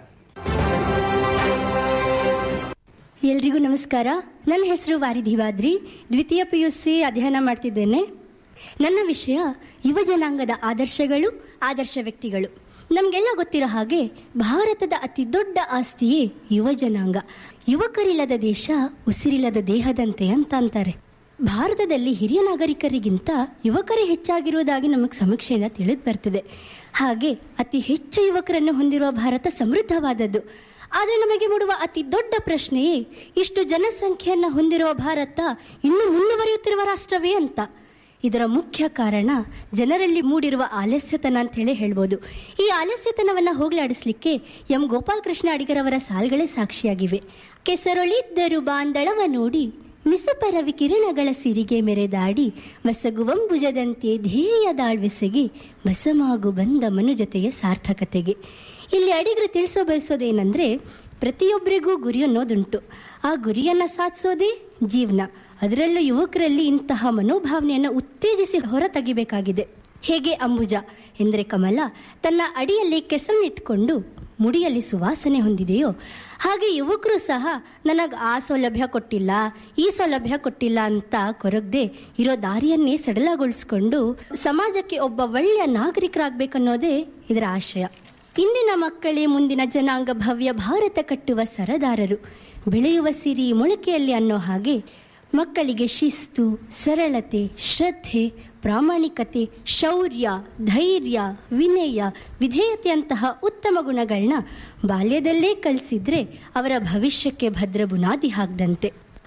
ಎಲ್ರಿಗೂ ನಮಸ್ಕಾರ ನನ್ನ ಹೆಸರು ವಾರಿಧಿವಾದ್ರಿ ದ್ವಿತೀಯ ಪಿ ಯು ಸಿ ಅಧ್ಯಯನ ಮಾಡ್ತಿದ್ದೇನೆ ನನ್ನ ವಿಷಯ ಯುವ ಜನಾಂಗದ ಆದರ್ಶಗಳು ಆದರ್ಶ ವ್ಯಕ್ತಿಗಳು ನಮಗೆಲ್ಲ ಗೊತ್ತಿರೋ ಹಾಗೆ ಭಾರತದ ಅತಿ ದೊಡ್ಡ ಆಸ್ತಿಯೇ ಯುವ ಜನಾಂಗ ಯುವಕರಿಲ್ಲದ ದೇಶ ಉಸಿರಿಲ್ಲದ ದೇಹದಂತೆ ಅಂತ ಅಂತಾರೆ ಭಾರತದಲ್ಲಿ ಹಿರಿಯ ನಾಗರಿಕರಿಗಿಂತ ಯುವಕರೇ ಹೆಚ್ಚಾಗಿರುವುದಾಗಿ ನಮಗೆ ಸಮೀಕ್ಷೆಯಿಂದ ತಿಳಿದು ಬರ್ತದೆ ಹಾಗೆ ಅತಿ ಹೆಚ್ಚು ಯುವಕರನ್ನು ಹೊಂದಿರುವ ಭಾರತ ಸಮೃದ್ಧವಾದದ್ದು ಆದರೆ ನಮಗೆ ಮೂಡುವ ಅತಿ ದೊಡ್ಡ ಪ್ರಶ್ನೆಯೇ ಇಷ್ಟು ಜನಸಂಖ್ಯೆಯನ್ನು ಹೊಂದಿರುವ ಭಾರತ ಇನ್ನೂ ಮುಂದುವರಿಯುತ್ತಿರುವ ರಾಷ್ಟ್ರವೇ ಅಂತ ಇದರ ಮುಖ್ಯ ಕಾರಣ ಜನರಲ್ಲಿ ಮೂಡಿರುವ ಆಲಸ್ಯತನ ಅಂತ ಹೇಳಿ ಹೇಳ್ಬೋದು ಈ ಆಲಸ್ಯತನವನ್ನು ಹೋಗಲಾಡಿಸ್ಲಿಕ್ಕೆ ಎಂ ಗೋಪಾಲಕೃಷ್ಣ ಅಡಿಗರವರ ಸಾಲ್ಗಳೇ ಸಾಕ್ಷಿಯಾಗಿವೆ ಕೆಸರೊಳಿದ್ದರು ಬಾಂದಳವ ನೋಡಿ ಮಿಸುಪರವಿ ಕಿರಣಗಳ ಸಿರಿಗೆ ಮೆರೆದಾಡಿ ಮಸಗುವಂಬುಜದಂತೆ ಧ್ಯೇಯದಾಳ್ವೆಸೆಗೆ ಬಸಮಾಗು ಬಂದ ಮನುಜತೆಯ ಸಾರ್ಥಕತೆಗೆ ಇಲ್ಲಿ ಅಡಿಗರು ತಿಳಿಸೋ ಬಯಸೋದೇನೆಂದರೆ ಪ್ರತಿಯೊಬ್ಬರಿಗೂ ಗುರಿ ಅನ್ನೋದುಂಟು ಆ ಗುರಿಯನ್ನು ಸಾಧಿಸೋದೇ ಜೀವನ ಅದರಲ್ಲೂ ಯುವಕರಲ್ಲಿ ಇಂತಹ ಮನೋಭಾವನೆಯನ್ನು ಉತ್ತೇಜಿಸಿ ಹೊರ ತೆಗಿಬೇಕಾಗಿದೆ ಹೇಗೆ ಅಂಬುಜ ಎಂದರೆ ಕಮಲ ತನ್ನ ಅಡಿಯಲ್ಲಿ ಕೆಸರನ್ನಿಟ್ಕೊಂಡು ಮುಡಿಯಲ್ಲಿ ಸುವಾಸನೆ ಹೊಂದಿದೆಯೋ ಹಾಗೆ ಯುವಕರು ಸಹ ನನಗೆ ಆ ಸೌಲಭ್ಯ ಕೊಟ್ಟಿಲ್ಲ ಈ ಸೌಲಭ್ಯ ಕೊಟ್ಟಿಲ್ಲ ಅಂತ ಕೊರಗದೆ ಇರೋ ದಾರಿಯನ್ನೇ ಸಡಲಗೊಳಿಸ್ಕೊಂಡು ಸಮಾಜಕ್ಕೆ ಒಬ್ಬ ಒಳ್ಳೆಯ ನಾಗರಿಕರಾಗಬೇಕನ್ನೋದೇ ಇದರ ಆಶಯ ಇಂದಿನ ಮಕ್ಕಳೇ ಮುಂದಿನ ಜನಾಂಗ ಭವ್ಯ ಭಾರತ ಕಟ್ಟುವ ಸರದಾರರು ಬೆಳೆಯುವ ಸಿರಿ ಮೊಳಕೆಯಲ್ಲಿ ಅನ್ನೋ ಹಾಗೆ ಮಕ್ಕಳಿಗೆ ಶಿಸ್ತು ಸರಳತೆ ಶ್ರದ್ಧೆ ಪ್ರಾಮಾಣಿಕತೆ ಶೌರ್ಯ ಧೈರ್ಯ ವಿನಯ ವಿಧೇಯತೆಯಂತಹ ಉತ್ತಮ ಗುಣಗಳನ್ನ ಬಾಲ್ಯದಲ್ಲೇ ಕಲಿಸಿದ್ರೆ ಅವರ ಭವಿಷ್ಯಕ್ಕೆ ಭದ್ರ ಬುನಾದಿ ಹಾಕ್ದಂತೆ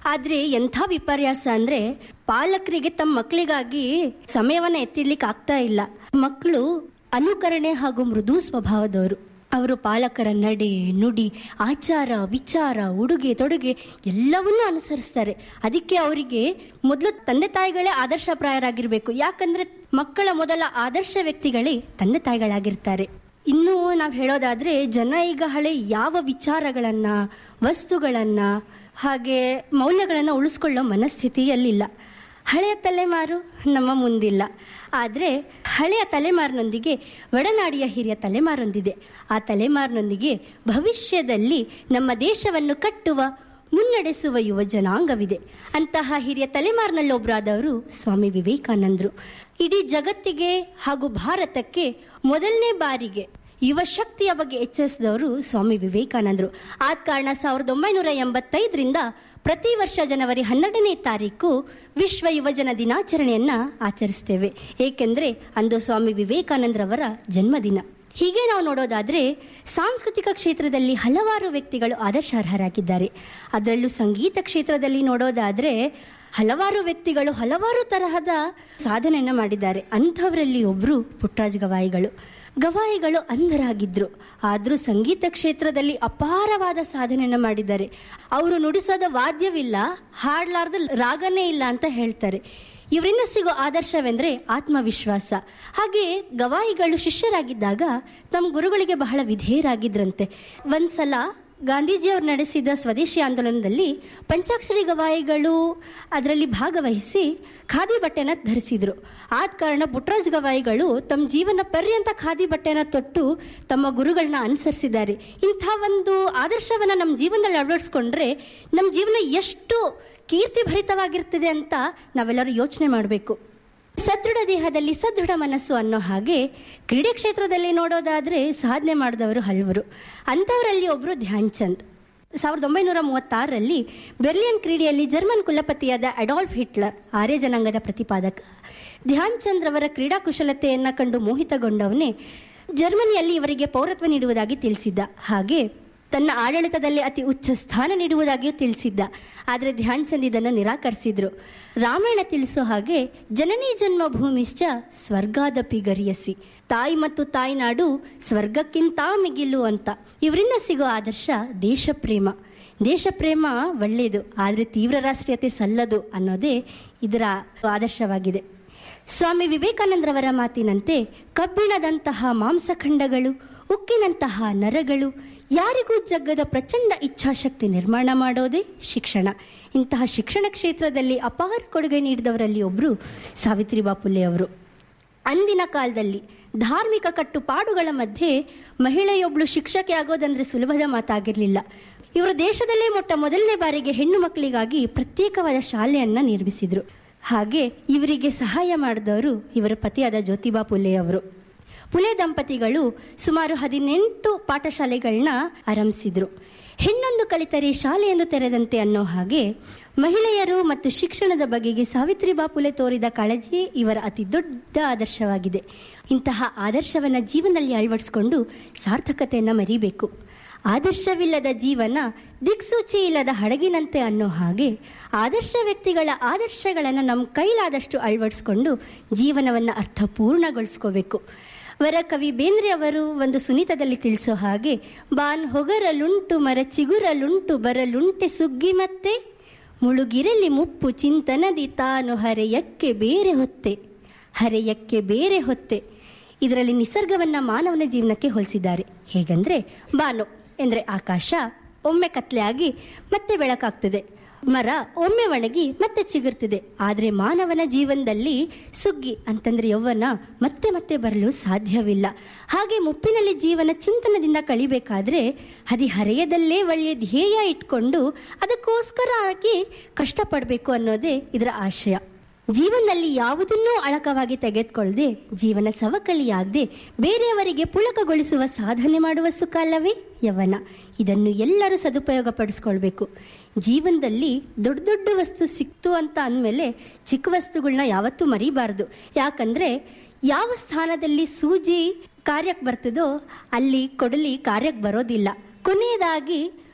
ಆದ್ರೆ ಎಂಥ ವಿಪರ್ಯಾಸ ಅಂದ್ರೆ ಪಾಲಕರಿಗೆ ತಮ್ಮ ಮಕ್ಕಳಿಗಾಗಿ ಸಮಯವನ್ನ ಎತ್ತಿಡ್ಲಿಕ್ಕೆ ಆಗ್ತಾ ಇಲ್ಲ ಮಕ್ಕಳು ಅನುಕರಣೆ ಹಾಗೂ ಮೃದು ಸ್ವಭಾವದವರು ಅವರು ಪಾಲಕರ ನಡೆ ನುಡಿ ಆಚಾರ ವಿಚಾರ ಉಡುಗೆ ತೊಡುಗೆ ಎಲ್ಲವನ್ನೂ ಅನುಸರಿಸ್ತಾರೆ ಅದಕ್ಕೆ ಅವರಿಗೆ ಮೊದಲು ತಂದೆ ತಾಯಿಗಳೇ ಆದರ್ಶಪ್ರಾಯರಾಗಿರ್ಬೇಕು ಯಾಕಂದ್ರೆ ಮಕ್ಕಳ ಮೊದಲ ಆದರ್ಶ ವ್ಯಕ್ತಿಗಳೇ ತಂದೆ ತಾಯಿಗಳಾಗಿರ್ತಾರೆ ಇನ್ನು ನಾವು ಹೇಳೋದಾದ್ರೆ ಜನ ಈಗ ಹಳೆ ಯಾವ ವಿಚಾರಗಳನ್ನ ವಸ್ತುಗಳನ್ನ ಹಾಗೆ ಮೌಲ್ಯಗಳನ್ನ ಉಳಿಸ್ಕೊಳ್ಳೋ ಮನಸ್ಥಿತಿಯಲ್ಲಿಲ್ಲ ಹಳೆಯ ತಲೆಮಾರು ನಮ್ಮ ಮುಂದಿಲ್ಲ ಆದರೆ ಹಳೆಯ ತಲೆಮಾರಿನೊಂದಿಗೆ ಒಡನಾಡಿಯ ಹಿರಿಯ ತಲೆಮಾರೊಂದಿದೆ ಆ ತಲೆಮಾರಿನೊಂದಿಗೆ ಭವಿಷ್ಯದಲ್ಲಿ ನಮ್ಮ ದೇಶವನ್ನು ಕಟ್ಟುವ ಮುನ್ನಡೆಸುವ ಯುವ ಜನಾಂಗವಿದೆ ಅಂತಹ ಹಿರಿಯ ತಲೆಮಾರಿನಲ್ಲೊಬ್ಬರಾದವರು ಸ್ವಾಮಿ ವಿವೇಕಾನಂದರು ಇಡೀ ಜಗತ್ತಿಗೆ ಹಾಗೂ ಭಾರತಕ್ಕೆ ಮೊದಲನೇ ಬಾರಿಗೆ ಯುವ ಶಕ್ತಿಯ ಬಗ್ಗೆ ಎಚ್ಚರಿಸಿದವರು ಸ್ವಾಮಿ ವಿವೇಕಾನಂದರು ಆದ ಕಾರಣ ಸಾವಿರದ ಒಂಬೈನೂರ ಎಂಬತ್ತೈದರಿಂದ ಪ್ರತಿ ವರ್ಷ ಜನವರಿ ಹನ್ನೆರಡನೇ ತಾರೀಕು ವಿಶ್ವ ಯುವಜನ ದಿನಾಚರಣೆಯನ್ನ ಆಚರಿಸ್ತೇವೆ ಏಕೆಂದರೆ ಅಂದು ಸ್ವಾಮಿ ವಿವೇಕಾನಂದರವರ ಜನ್ಮದಿನ ಹೀಗೆ ನಾವು ನೋಡೋದಾದ್ರೆ ಸಾಂಸ್ಕೃತಿಕ ಕ್ಷೇತ್ರದಲ್ಲಿ ಹಲವಾರು ವ್ಯಕ್ತಿಗಳು ಆದರ್ಶಾರ್ಹರಾಗಿದ್ದಾರೆ ಅದರಲ್ಲೂ ಸಂಗೀತ ಕ್ಷೇತ್ರದಲ್ಲಿ ನೋಡೋದಾದ್ರೆ ಹಲವಾರು ವ್ಯಕ್ತಿಗಳು ಹಲವಾರು ತರಹದ ಸಾಧನೆಯನ್ನ ಮಾಡಿದ್ದಾರೆ ಅಂಥವರಲ್ಲಿ ಒಬ್ರು ಪುಟ್ಟರಾಜ್ ಗವಾಯಿಗಳು ಗವಾಯಿಗಳು ಅಂಧರಾಗಿದ್ರು ಆದ್ರೂ ಸಂಗೀತ ಕ್ಷೇತ್ರದಲ್ಲಿ ಅಪಾರವಾದ ಸಾಧನೆಯನ್ನ ಮಾಡಿದ್ದಾರೆ ಅವರು ನುಡಿಸೋದ ವಾದ್ಯವಿಲ್ಲ ಹಾಡ್ಲಾರ್ದ ರಾಗನೇ ಇಲ್ಲ ಅಂತ ಹೇಳ್ತಾರೆ ಇವರಿಂದ ಸಿಗೋ ಆದರ್ಶವೆಂದ್ರೆ ಆತ್ಮವಿಶ್ವಾಸ ಹಾಗೆ ಗವಾಯಿಗಳು ಶಿಷ್ಯರಾಗಿದ್ದಾಗ ತಮ್ಮ ಗುರುಗಳಿಗೆ ಬಹಳ ವಿಧೇಯರಾಗಿದ್ರಂತೆ ಒಂದ್ಸಲ ಗಾಂಧೀಜಿಯವರು ನಡೆಸಿದ ಸ್ವದೇಶಿ ಆಂದೋಲನದಲ್ಲಿ ಪಂಚಾಕ್ಷರಿ ಗವಾಯಿಗಳು ಅದರಲ್ಲಿ ಭಾಗವಹಿಸಿ ಖಾದಿ ಬಟ್ಟೆನ ಧರಿಸಿದ್ರು ಆದ ಕಾರಣ ಪುಟ್ಟರಾಜ್ ಗವಾಯಿಗಳು ತಮ್ಮ ಜೀವನ ಪರ್ಯಂತ ಖಾದಿ ಬಟ್ಟೆನ ತೊಟ್ಟು ತಮ್ಮ ಗುರುಗಳನ್ನ ಅನುಸರಿಸಿದ್ದಾರೆ ಇಂಥ ಒಂದು ಆದರ್ಶವನ್ನ ನಮ್ಮ ಜೀವನದಲ್ಲಿ ಅಳವಡಿಸ್ಕೊಂಡ್ರೆ ನಮ್ಮ ಜೀವನ ಎಷ್ಟು ಕೀರ್ತಿ ಭರಿತವಾಗಿರ್ತದೆ ಅಂತ ನಾವೆಲ್ಲರೂ ಯೋಚನೆ ಮಾಡಬೇಕು ಸದೃಢ ದೇಹದಲ್ಲಿ ಸದೃಢ ಮನಸ್ಸು ಅನ್ನೋ ಹಾಗೆ ಕ್ರೀಡೆ ಕ್ಷೇತ್ರದಲ್ಲಿ ನೋಡೋದಾದ್ರೆ ಸಾಧನೆ ಮಾಡಿದವರು ಹಲವರು ಅಂಥವರಲ್ಲಿ ಒಬ್ಬರು ಧ್ಯಾನ್ ಚಂದ್ ಸಾವಿರದ ಒಂಬೈನೂರ ಮೂವತ್ತಾರರಲ್ಲಿ ಬೆರ್ಲಿಯನ್ ಕ್ರೀಡೆಯಲ್ಲಿ ಜರ್ಮನ್ ಕುಲಪತಿಯಾದ ಅಡಾಲ್ಫ್ ಹಿಟ್ಲರ್ ಆರ್ಯ ಜನಾಂಗದ ಪ್ರತಿಪಾದಕ ಧ್ಯಾನ್ ಚಂದ್ ರವರ ಕ್ರೀಡಾ ಕುಶಲತೆಯನ್ನ ಕಂಡು ಮೋಹಿತಗೊಂಡವನೇ ಜರ್ಮನಿಯಲ್ಲಿ ಇವರಿಗೆ ಪೌರತ್ವ ನೀಡುವುದಾಗಿ ತಿಳಿಸಿದ್ದ ಹಾಗೆ ತನ್ನ ಆಡಳಿತದಲ್ಲಿ ಅತಿ ಉಚ್ಚ ಸ್ಥಾನ ನೀಡುವುದಾಗಿಯೂ ತಿಳಿಸಿದ್ದ ಆದರೆ ಧ್ಯಾನ್ ಚಂದ್ ಇದನ್ನು ನಿರಾಕರಿಸಿದ್ರು ರಾಮಾಯಣ ತಿಳಿಸೋ ಹಾಗೆ ಜನನಿ ಜನ್ಮ ಭೂಮಿಶ್ಚ ಸ್ವರ್ಗಾದಪಿ ಗರಿಯಸಿ ತಾಯಿ ಮತ್ತು ತಾಯ್ನಾಡು ಸ್ವರ್ಗಕ್ಕಿಂತ ಮಿಗಿಲು ಅಂತ ಇವರಿಂದ ಸಿಗೋ ಆದರ್ಶ ದೇಶಪ್ರೇಮ ದೇಶಪ್ರೇಮ ಒಳ್ಳೆಯದು ಆದರೆ ತೀವ್ರ ರಾಷ್ಟ್ರೀಯತೆ ಸಲ್ಲದು ಅನ್ನೋದೇ ಇದರ ಆದರ್ಶವಾಗಿದೆ ಸ್ವಾಮಿ ವಿವೇಕಾನಂದರವರ ಮಾತಿನಂತೆ ಕಬ್ಬಿಣದಂತಹ ಮಾಂಸಖಂಡಗಳು ಉಕ್ಕಿನಂತಹ ನರಗಳು ಯಾರಿಗೂ ಜಗ್ಗದ ಪ್ರಚಂಡ ಇಚ್ಛಾಶಕ್ತಿ ನಿರ್ಮಾಣ ಮಾಡೋದೇ ಶಿಕ್ಷಣ ಇಂತಹ ಶಿಕ್ಷಣ ಕ್ಷೇತ್ರದಲ್ಲಿ ಅಪಾರ ಕೊಡುಗೆ ನೀಡಿದವರಲ್ಲಿ ಒಬ್ಬರು ಸಾವಿತ್ರಿಬಾ ಫುಲೆ ಅವರು ಅಂದಿನ ಕಾಲದಲ್ಲಿ ಧಾರ್ಮಿಕ ಕಟ್ಟುಪಾಡುಗಳ ಮಧ್ಯೆ ಮಹಿಳೆಯೊಬ್ಬಳು ಶಿಕ್ಷಕಿ ಆಗೋದಂದ್ರೆ ಸುಲಭದ ಮಾತಾಗಿರಲಿಲ್ಲ ಇವರು ದೇಶದಲ್ಲೇ ಮೊಟ್ಟ ಮೊದಲನೇ ಬಾರಿಗೆ ಹೆಣ್ಣು ಮಕ್ಕಳಿಗಾಗಿ ಪ್ರತ್ಯೇಕವಾದ ಶಾಲೆಯನ್ನ ನಿರ್ಮಿಸಿದ್ರು ಹಾಗೆ ಇವರಿಗೆ ಸಹಾಯ ಮಾಡಿದವರು ಇವರ ಪತಿಯಾದ ಜ್ಯೋತಿಬಾ ಫುಲೆ ಅವರು ಪುಲೆ ದಂಪತಿಗಳು ಸುಮಾರು ಹದಿನೆಂಟು ಪಾಠಶಾಲೆಗಳನ್ನ ಆರಂಭಿಸಿದ್ರು ಹೆಣ್ಣೊಂದು ಕಲಿತರೆ ಶಾಲೆಯೊಂದು ತೆರೆದಂತೆ ಅನ್ನೋ ಹಾಗೆ ಮಹಿಳೆಯರು ಮತ್ತು ಶಿಕ್ಷಣದ ಬಗೆಗೆ ಸಾವಿತ್ರಿಬಾ ಫುಲೆ ತೋರಿದ ಕಾಳಜಿಯೇ ಇವರ ಅತಿ ದೊಡ್ಡ ಆದರ್ಶವಾಗಿದೆ ಇಂತಹ ಆದರ್ಶವನ್ನ ಜೀವನದಲ್ಲಿ ಅಳವಡಿಸಿಕೊಂಡು ಸಾರ್ಥಕತೆಯನ್ನ ಮರಿಬೇಕು ಆದರ್ಶವಿಲ್ಲದ ಜೀವನ ದಿಕ್ಸೂಚಿ ಇಲ್ಲದ ಹಡಗಿನಂತೆ ಅನ್ನೋ ಹಾಗೆ ಆದರ್ಶ ವ್ಯಕ್ತಿಗಳ ಆದರ್ಶಗಳನ್ನು ನಮ್ಮ ಕೈಲಾದಷ್ಟು ಅಳವಡಿಸ್ಕೊಂಡು ಜೀವನವನ್ನು ಅರ್ಥಪೂರ್ಣಗೊಳಿಸ್ಕೋಬೇಕು ವರ ಕವಿ ಬೇಂದ್ರೆ ಅವರು ಒಂದು ಸುನೀತದಲ್ಲಿ ತಿಳಿಸೋ ಹಾಗೆ ಬಾನ್ ಹೊಗರಲುಂಟು ಮರ ಚಿಗುರಲುಂಟು ಬರಲುಂಟೆ ಸುಗ್ಗಿ ಮತ್ತೆ ಮುಳುಗಿರಲಿ ಮುಪ್ಪು ಚಿಂತನದಿ ತಾನು ಹರೆಯಕ್ಕೆ ಬೇರೆ ಹೊತ್ತೆ ಹರೆಯಕ್ಕೆ ಬೇರೆ ಹೊತ್ತೆ ಇದರಲ್ಲಿ ನಿಸರ್ಗವನ್ನ ಮಾನವನ ಜೀವನಕ್ಕೆ ಹೋಲಿಸಿದ್ದಾರೆ ಹೇಗಂದ್ರೆ ಬಾನು ಎಂದರೆ ಆಕಾಶ ಒಮ್ಮೆ ಕತ್ಲೆ ಆಗಿ ಮತ್ತೆ ಬೆಳಕಾಗ್ತದೆ ಮರ ಒಮ್ಮೆ ಒಣಗಿ ಮತ್ತೆ ಚಿಗುರ್ತಿದೆ ಆದರೆ ಮಾನವನ ಜೀವನದಲ್ಲಿ ಸುಗ್ಗಿ ಅಂತಂದ್ರೆ ಯೌವನ ಮತ್ತೆ ಮತ್ತೆ ಬರಲು ಸಾಧ್ಯವಿಲ್ಲ ಹಾಗೆ ಮುಪ್ಪಿನಲ್ಲಿ ಜೀವನ ಚಿಂತನದಿಂದ ಕಳಿಬೇಕಾದ್ರೆ ಹದಿ ಹರೆಯದಲ್ಲೇ ಒಳ್ಳೆಯ ಧ್ಯೇಯ ಇಟ್ಕೊಂಡು ಅದಕ್ಕೋಸ್ಕರ ಆಗಿ ಕಷ್ಟಪಡಬೇಕು ಅನ್ನೋದೇ ಇದರ ಆಶಯ ಜೀವನದಲ್ಲಿ ಯಾವುದನ್ನೂ ಅಳಕವಾಗಿ ತೆಗೆದುಕೊಳ್ಳದೆ ಜೀವನ ಸವಕಳಿಯಾಗದೆ ಬೇರೆಯವರಿಗೆ ಪುಳಕಗೊಳಿಸುವ ಸಾಧನೆ ಮಾಡುವ ಸುಖ ಅಲ್ಲವೇ ಯವನ ಇದನ್ನು ಎಲ್ಲರೂ ಸದುಪಯೋಗ ಪಡಿಸ್ಕೊಳ್ಬೇಕು ಜೀವನದಲ್ಲಿ ದೊಡ್ಡ ದೊಡ್ಡ ವಸ್ತು ಸಿಕ್ತು ಅಂತ ಅಂದಮೇಲೆ ಚಿಕ್ಕ ವಸ್ತುಗಳನ್ನ ಯಾವತ್ತೂ ಮರಿಬಾರ್ದು ಯಾಕಂದ್ರೆ ಯಾವ ಸ್ಥಾನದಲ್ಲಿ ಸೂಜಿ ಕಾರ್ಯಕ್ಕೆ ಬರ್ತದೋ ಅಲ್ಲಿ ಕೊಡಲಿ ಕಾರ್ಯಕ್ಕೆ ಬರೋದಿಲ್ಲ ಕೊನೆಯದಾಗಿ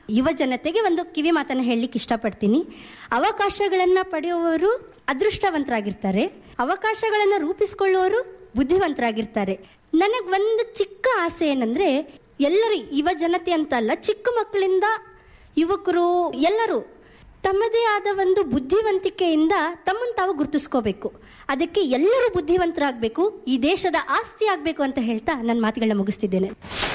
ಯುವ ಜನತೆಗೆ ಒಂದು ಕಿವಿ ಮಾತನ್ನು ಹೇಳಲಿಕ್ಕೆ ಇಷ್ಟಪಡ್ತೀನಿ ಅವಕಾಶಗಳನ್ನು ಪಡೆಯುವವರು ಅದೃಷ್ಟವಂತರಾಗಿರ್ತಾರೆ ಅವಕಾಶಗಳನ್ನು ರೂಪಿಸಿಕೊಳ್ಳುವವರು ಬುದ್ಧಿವಂತರಾಗಿರ್ತಾರೆ ನನಗೆ ಒಂದು ಚಿಕ್ಕ ಆಸೆ ಏನಂದ್ರೆ ಎಲ್ಲರೂ ಯುವ ಜನತೆ ಅಂತಲ್ಲ ಚಿಕ್ಕ ಮಕ್ಕಳಿಂದ ಯುವಕರು ಎಲ್ಲರೂ ತಮ್ಮದೇ ಆದ ಒಂದು ಬುದ್ಧಿವಂತಿಕೆಯಿಂದ ತಮ್ಮನ್ನು ತಾವು ಗುರುತಿಸ್ಕೋಬೇಕು ಅದಕ್ಕೆ ಎಲ್ಲರೂ ಬುದ್ಧಿವಂತರಾಗಬೇಕು ಈ ದೇಶದ ಆಸ್ತಿ ಆಗಬೇಕು ಅಂತ ಹೇಳ್ತಾ ನನ್ನ ಮಾತುಗಳನ್ನ ಮುಗಿಸ್ತಿದ್ದೇನೆ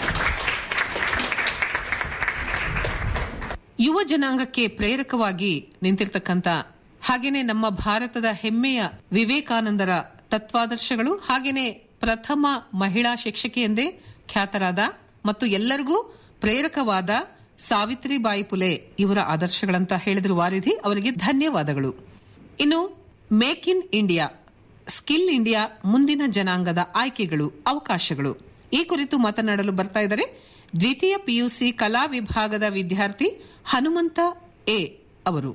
ಯುವ ಜನಾಂಗಕ್ಕೆ ಪ್ರೇರಕವಾಗಿ ನಿಂತಿರ್ತಕ್ಕಂಥ ಹಾಗೇನೆ ನಮ್ಮ ಭಾರತದ ಹೆಮ್ಮೆಯ ವಿವೇಕಾನಂದರ ತತ್ವಾದರ್ಶಗಳು ಹಾಗೇನೆ ಪ್ರಥಮ ಮಹಿಳಾ ಶಿಕ್ಷಕಿ ಎಂದೇ ಖ್ಯಾತರಾದ ಮತ್ತು ಎಲ್ಲರಿಗೂ ಪ್ರೇರಕವಾದ ಸಾವಿತ್ರಿಬಾಯಿ ಪುಲೆ ಇವರ ಆದರ್ಶಗಳಂತ ಹೇಳಿದ್ರು ವಾರಿಧಿ ಅವರಿಗೆ ಧನ್ಯವಾದಗಳು ಇನ್ನು make in India skill India ಮುಂದಿನ ಜನಾಂಗದ ಆಯ್ಕೆಗಳು ಅವಕಾಶಗಳು ಈ ಕುರಿತು ಮಾತನಾಡಲು ಬರ್ತಾ ಇದ್ದಾರೆ ದ್ವಿತೀಯ ಪಿಯುಸಿ ಕಲಾ ವಿಭಾಗದ ವಿದ್ಯಾರ್ಥಿ ಹನುಮಂತ ಎ ಅವರು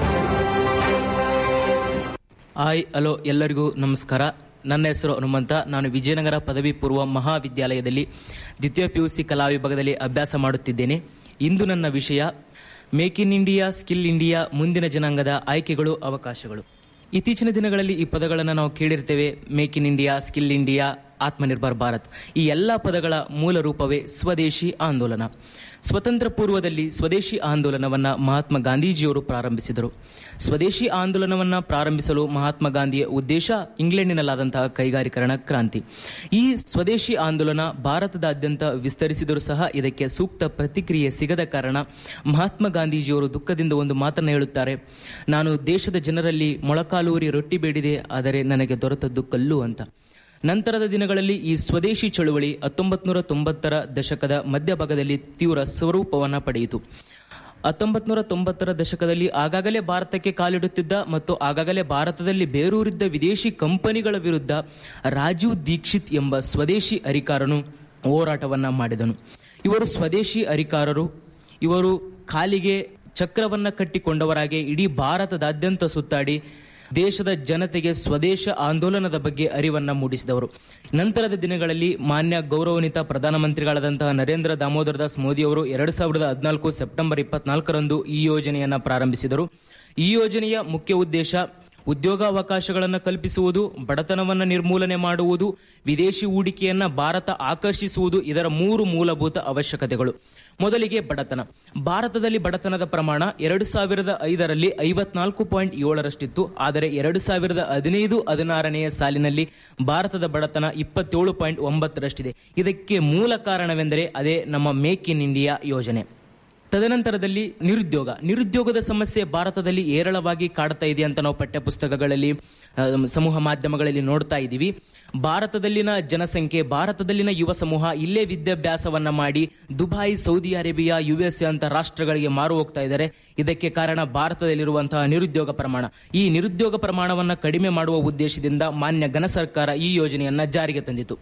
ಹಾಯ್ ಹಲೋ ಎಲ್ಲರಿಗೂ ನಮಸ್ಕಾರ ನನ್ನ ಹೆಸರು ಹನುಮಂತ ನಾನು ವಿಜಯನಗರ ಪದವಿ ಪೂರ್ವ ಮಹಾವಿದ್ಯಾಲಯದಲ್ಲಿ ದ್ವಿತೀಯ ಪಿ ಯು ಸಿ ಕಲಾ ವಿಭಾಗದಲ್ಲಿ ಅಭ್ಯಾಸ ಮಾಡುತ್ತಿದ್ದೇನೆ ಇಂದು ನನ್ನ ವಿಷಯ make in India skill India ಮುಂದಿನ ಜನಾಂಗದ ಆಯ್ಕೆಗಳು ಅವಕಾಶಗಳು ಇತ್ತೀಚಿನ ದಿನಗಳಲ್ಲಿ ಈ ಪದಗಳನ್ನು ನಾವು ಕೇಳಿರ್ತೇವೆ make in India skill India Atmanirbhar Bharat ಈ ಎಲ್ಲ ಪದಗಳ ಮೂಲ ರೂಪವೇ ಸ್ವದೇಶಿ ಆಂದೋಲನ ಸ್ವತಂತ್ರ ಪೂರ್ವದಲ್ಲಿ ಸ್ವದೇಶಿ ಆಂದೋಲನವನ್ನ ಮಹಾತ್ಮ ಗಾಂಧೀಜಿಯವರು ಪ್ರಾರಂಭಿಸಿದರು ಸ್ವದೇಶಿ ಆಂದೋಲನವನ್ನ ಪ್ರಾರಂಭಿಸಲು ಮಹಾತ್ಮ ಗಾಂಧಿಯ ಉದ್ದೇಶ ಇಂಗ್ಲೆಂಡಿನಲ್ಲಾದಂತಹ ಕೈಗಾರಿಕರಣ ಕ್ರಾಂತಿ ಈ ಸ್ವದೇಶಿ ಆಂದೋಲನ ಭಾರತದಾದ್ಯಂತ ವಿಸ್ತರಿಸಿದರೂ ಸಹ ಇದಕ್ಕೆ ಸೂಕ್ತ ಪ್ರತಿಕ್ರಿಯೆ ಸಿಗದ ಕಾರಣ ಮಹಾತ್ಮ ಗಾಂಧೀಜಿಯವರು ದುಃಖದಿಂದ ಒಂದು ಮಾತನ್ನು ಹೇಳುತ್ತಾರೆ ನಾನು ದೇಶದ ಜನರಲ್ಲಿ ಮೊಳಕಾಲೂರಿ ರೊಟ್ಟಿ ಬೇಡಿದೆ ಆದರೆ ನನಗೆ ದೊರೆತದ್ದು ಕಲ್ಲು ಅಂತ ನಂತರದ ದಿನಗಳಲ್ಲಿ ಈ ಸ್ವದೇಶಿ ಚಳುವಳಿ ಹತ್ತೊಂಬತ್ತು ನೂರ ತೊಂಬತ್ತರ ದಶಕದ ಮಧ್ಯಭಾಗದಲ್ಲಿ ತೀವ್ರ ಸ್ವರೂಪವನ್ನು ಪಡೆಯಿತು ಹತ್ತೊಂಬತ್ತು ನೂರ ತೊಂಬತ್ತರ ದಶಕದಲ್ಲಿ ಆಗಾಗಲೇ ಭಾರತಕ್ಕೆ ಕಾಲಿಡುತ್ತಿದ್ದ ಮತ್ತು ಆಗಾಗಲೇ ಭಾರತದಲ್ಲಿ ಬೇರೂರಿದ್ದ ವಿದೇಶಿ ಕಂಪನಿಗಳ ವಿರುದ್ಧ ರಾಜೀವ್ ದೀಕ್ಷಿತ್ ಎಂಬ ಸ್ವದೇಶಿ ಅಧಿಕಾರನು ಹೋರಾಟವನ್ನ ಮಾಡಿದನು ಇವರು ಸ್ವದೇಶಿ ಅಧಿಕಾರರು ಇವರು ಕಾಲಿಗೆ ಚಕ್ರವನ್ನ ಕಟ್ಟಿಕೊಂಡವರಾಗಿ ಇಡೀ ಭಾರತದಾದ್ಯಂತ ಸುತ್ತಾಡಿ ದೇಶದ ಜನತೆಗೆ ಸ್ವದೇಶ ಆಂದೋಲನದ ಬಗ್ಗೆ ಅರಿವನ್ನ ಮೂಡಿಸಿದವರು ನಂತರದ ದಿನಗಳಲ್ಲಿ ಮಾನ್ಯ ಗೌರವಾನ್ವಿತ ಪ್ರಧಾನಮಂತ್ರಿಗಳಾದಂತಹ ನರೇಂದ್ರ ದಾಮೋದರ ದಾಸ್ ಮೋದಿ ಅವರು ಎರಡು ಸಾವಿರದ ಹದಿನಾಲ್ಕು ಸೆಪ್ಟೆಂಬರ್ ಇಪ್ಪತ್ನಾಲ್ಕರಂದು ಈ ಯೋಜನೆಯನ್ನ ಪ್ರಾರಂಭಿಸಿದರು ಈ ಯೋಜನೆಯ ಮುಖ್ಯ ಉದ್ದೇಶ ಉದ್ಯೋಗಾವಕಾಶಗಳನ್ನು ಕಲ್ಪಿಸುವುದು ಬಡತನವನ್ನು ನಿರ್ಮೂಲನೆ ಮಾಡುವುದು ವಿದೇಶಿ ಹೂಡಿಕೆಯನ್ನ ಭಾರತ ಆಕರ್ಷಿಸುವುದು ಇದರ ಮೂರು ಮೂಲಭೂತ ಅವಶ್ಯಕತೆಗಳು ಮೊದಲಿಗೆ ಬಡತನ ಭಾರತದಲ್ಲಿ ಬಡತನದ ಪ್ರಮಾಣ ಎರಡು ಸಾವಿರದ ಐದರಲ್ಲಿ ಐವತ್ನಾಲ್ಕು ಪಾಯಿಂಟ್ ಏಳರಷ್ಟಿತ್ತು ಆದರೆ ಎರಡು ಸಾವಿರದ ಹದಿನೈದು ಹದಿನಾರನೆಯ ಸಾಲಿನಲ್ಲಿ ಭಾರತದ ಬಡತನ ಇಪ್ಪತ್ತೇಳು ಪಾಯಿಂಟ್ ಒಂಬತ್ತರಷ್ಟಿದೆ ಇದಕ್ಕೆ ಮೂಲ ಕಾರಣವೆಂದರೆ ಅದೇ ನಮ್ಮ ಮೇಕ್ ಇನ್ ಇಂಡಿಯಾ ಯೋಜನೆ ತದನಂತರದಲ್ಲಿ ನಿರುದ್ಯೋಗ ನಿರುದ್ಯೋಗದ ಸಮಸ್ಯೆ ಭಾರತದಲ್ಲಿ ಏರಳವಾಗಿ ಕಾಡ್ತಾ ಇದೆ ಅಂತ ನಾವು ಪಠ್ಯ ಪುಸ್ತಕಗಳಲ್ಲಿ ಆ, ಸಮೂಹ ಮಾಧ್ಯಮಗಳಲ್ಲಿ ನೋಡ್ತಾ ಇದ್ದೀವಿ ಭಾರತದಲ್ಲಿನ ಜನಸಂಖ್ಯೆ ಭಾರತದಲ್ಲಿನ ಯುವ ಸಮೂಹ ಇಲ್ಲೇ ವಿದ್ಯಾಭ್ಯಾಸವನ್ನ ಮಾಡಿ Dubai Saudi Arabia U S A ಅಂತ ರಾಷ್ಟ್ರಗಳಿಗೆ ಮಾರು ಹೋಗ್ತಾ ಇದ್ದಾರೆ ಇದಕ್ಕೆ ಕಾರಣ ಭಾರತದಲ್ಲಿರುವಂತಹ ನಿರುದ್ಯೋಗ ಪ್ರಮಾಣ ಈ ನಿರುದ್ಯೋಗ ಪ್ರಮಾಣವನ್ನ ಕಡಿಮೆ ಮಾಡುವ ಉದ್ದೇಶದಿಂದ ಮಾನ್ಯ ಘನ ಸರ್ಕಾರ ಈ ಯೋಜನೆಯನ್ನ ಜಾರಿಗೆ ತಂದಿತು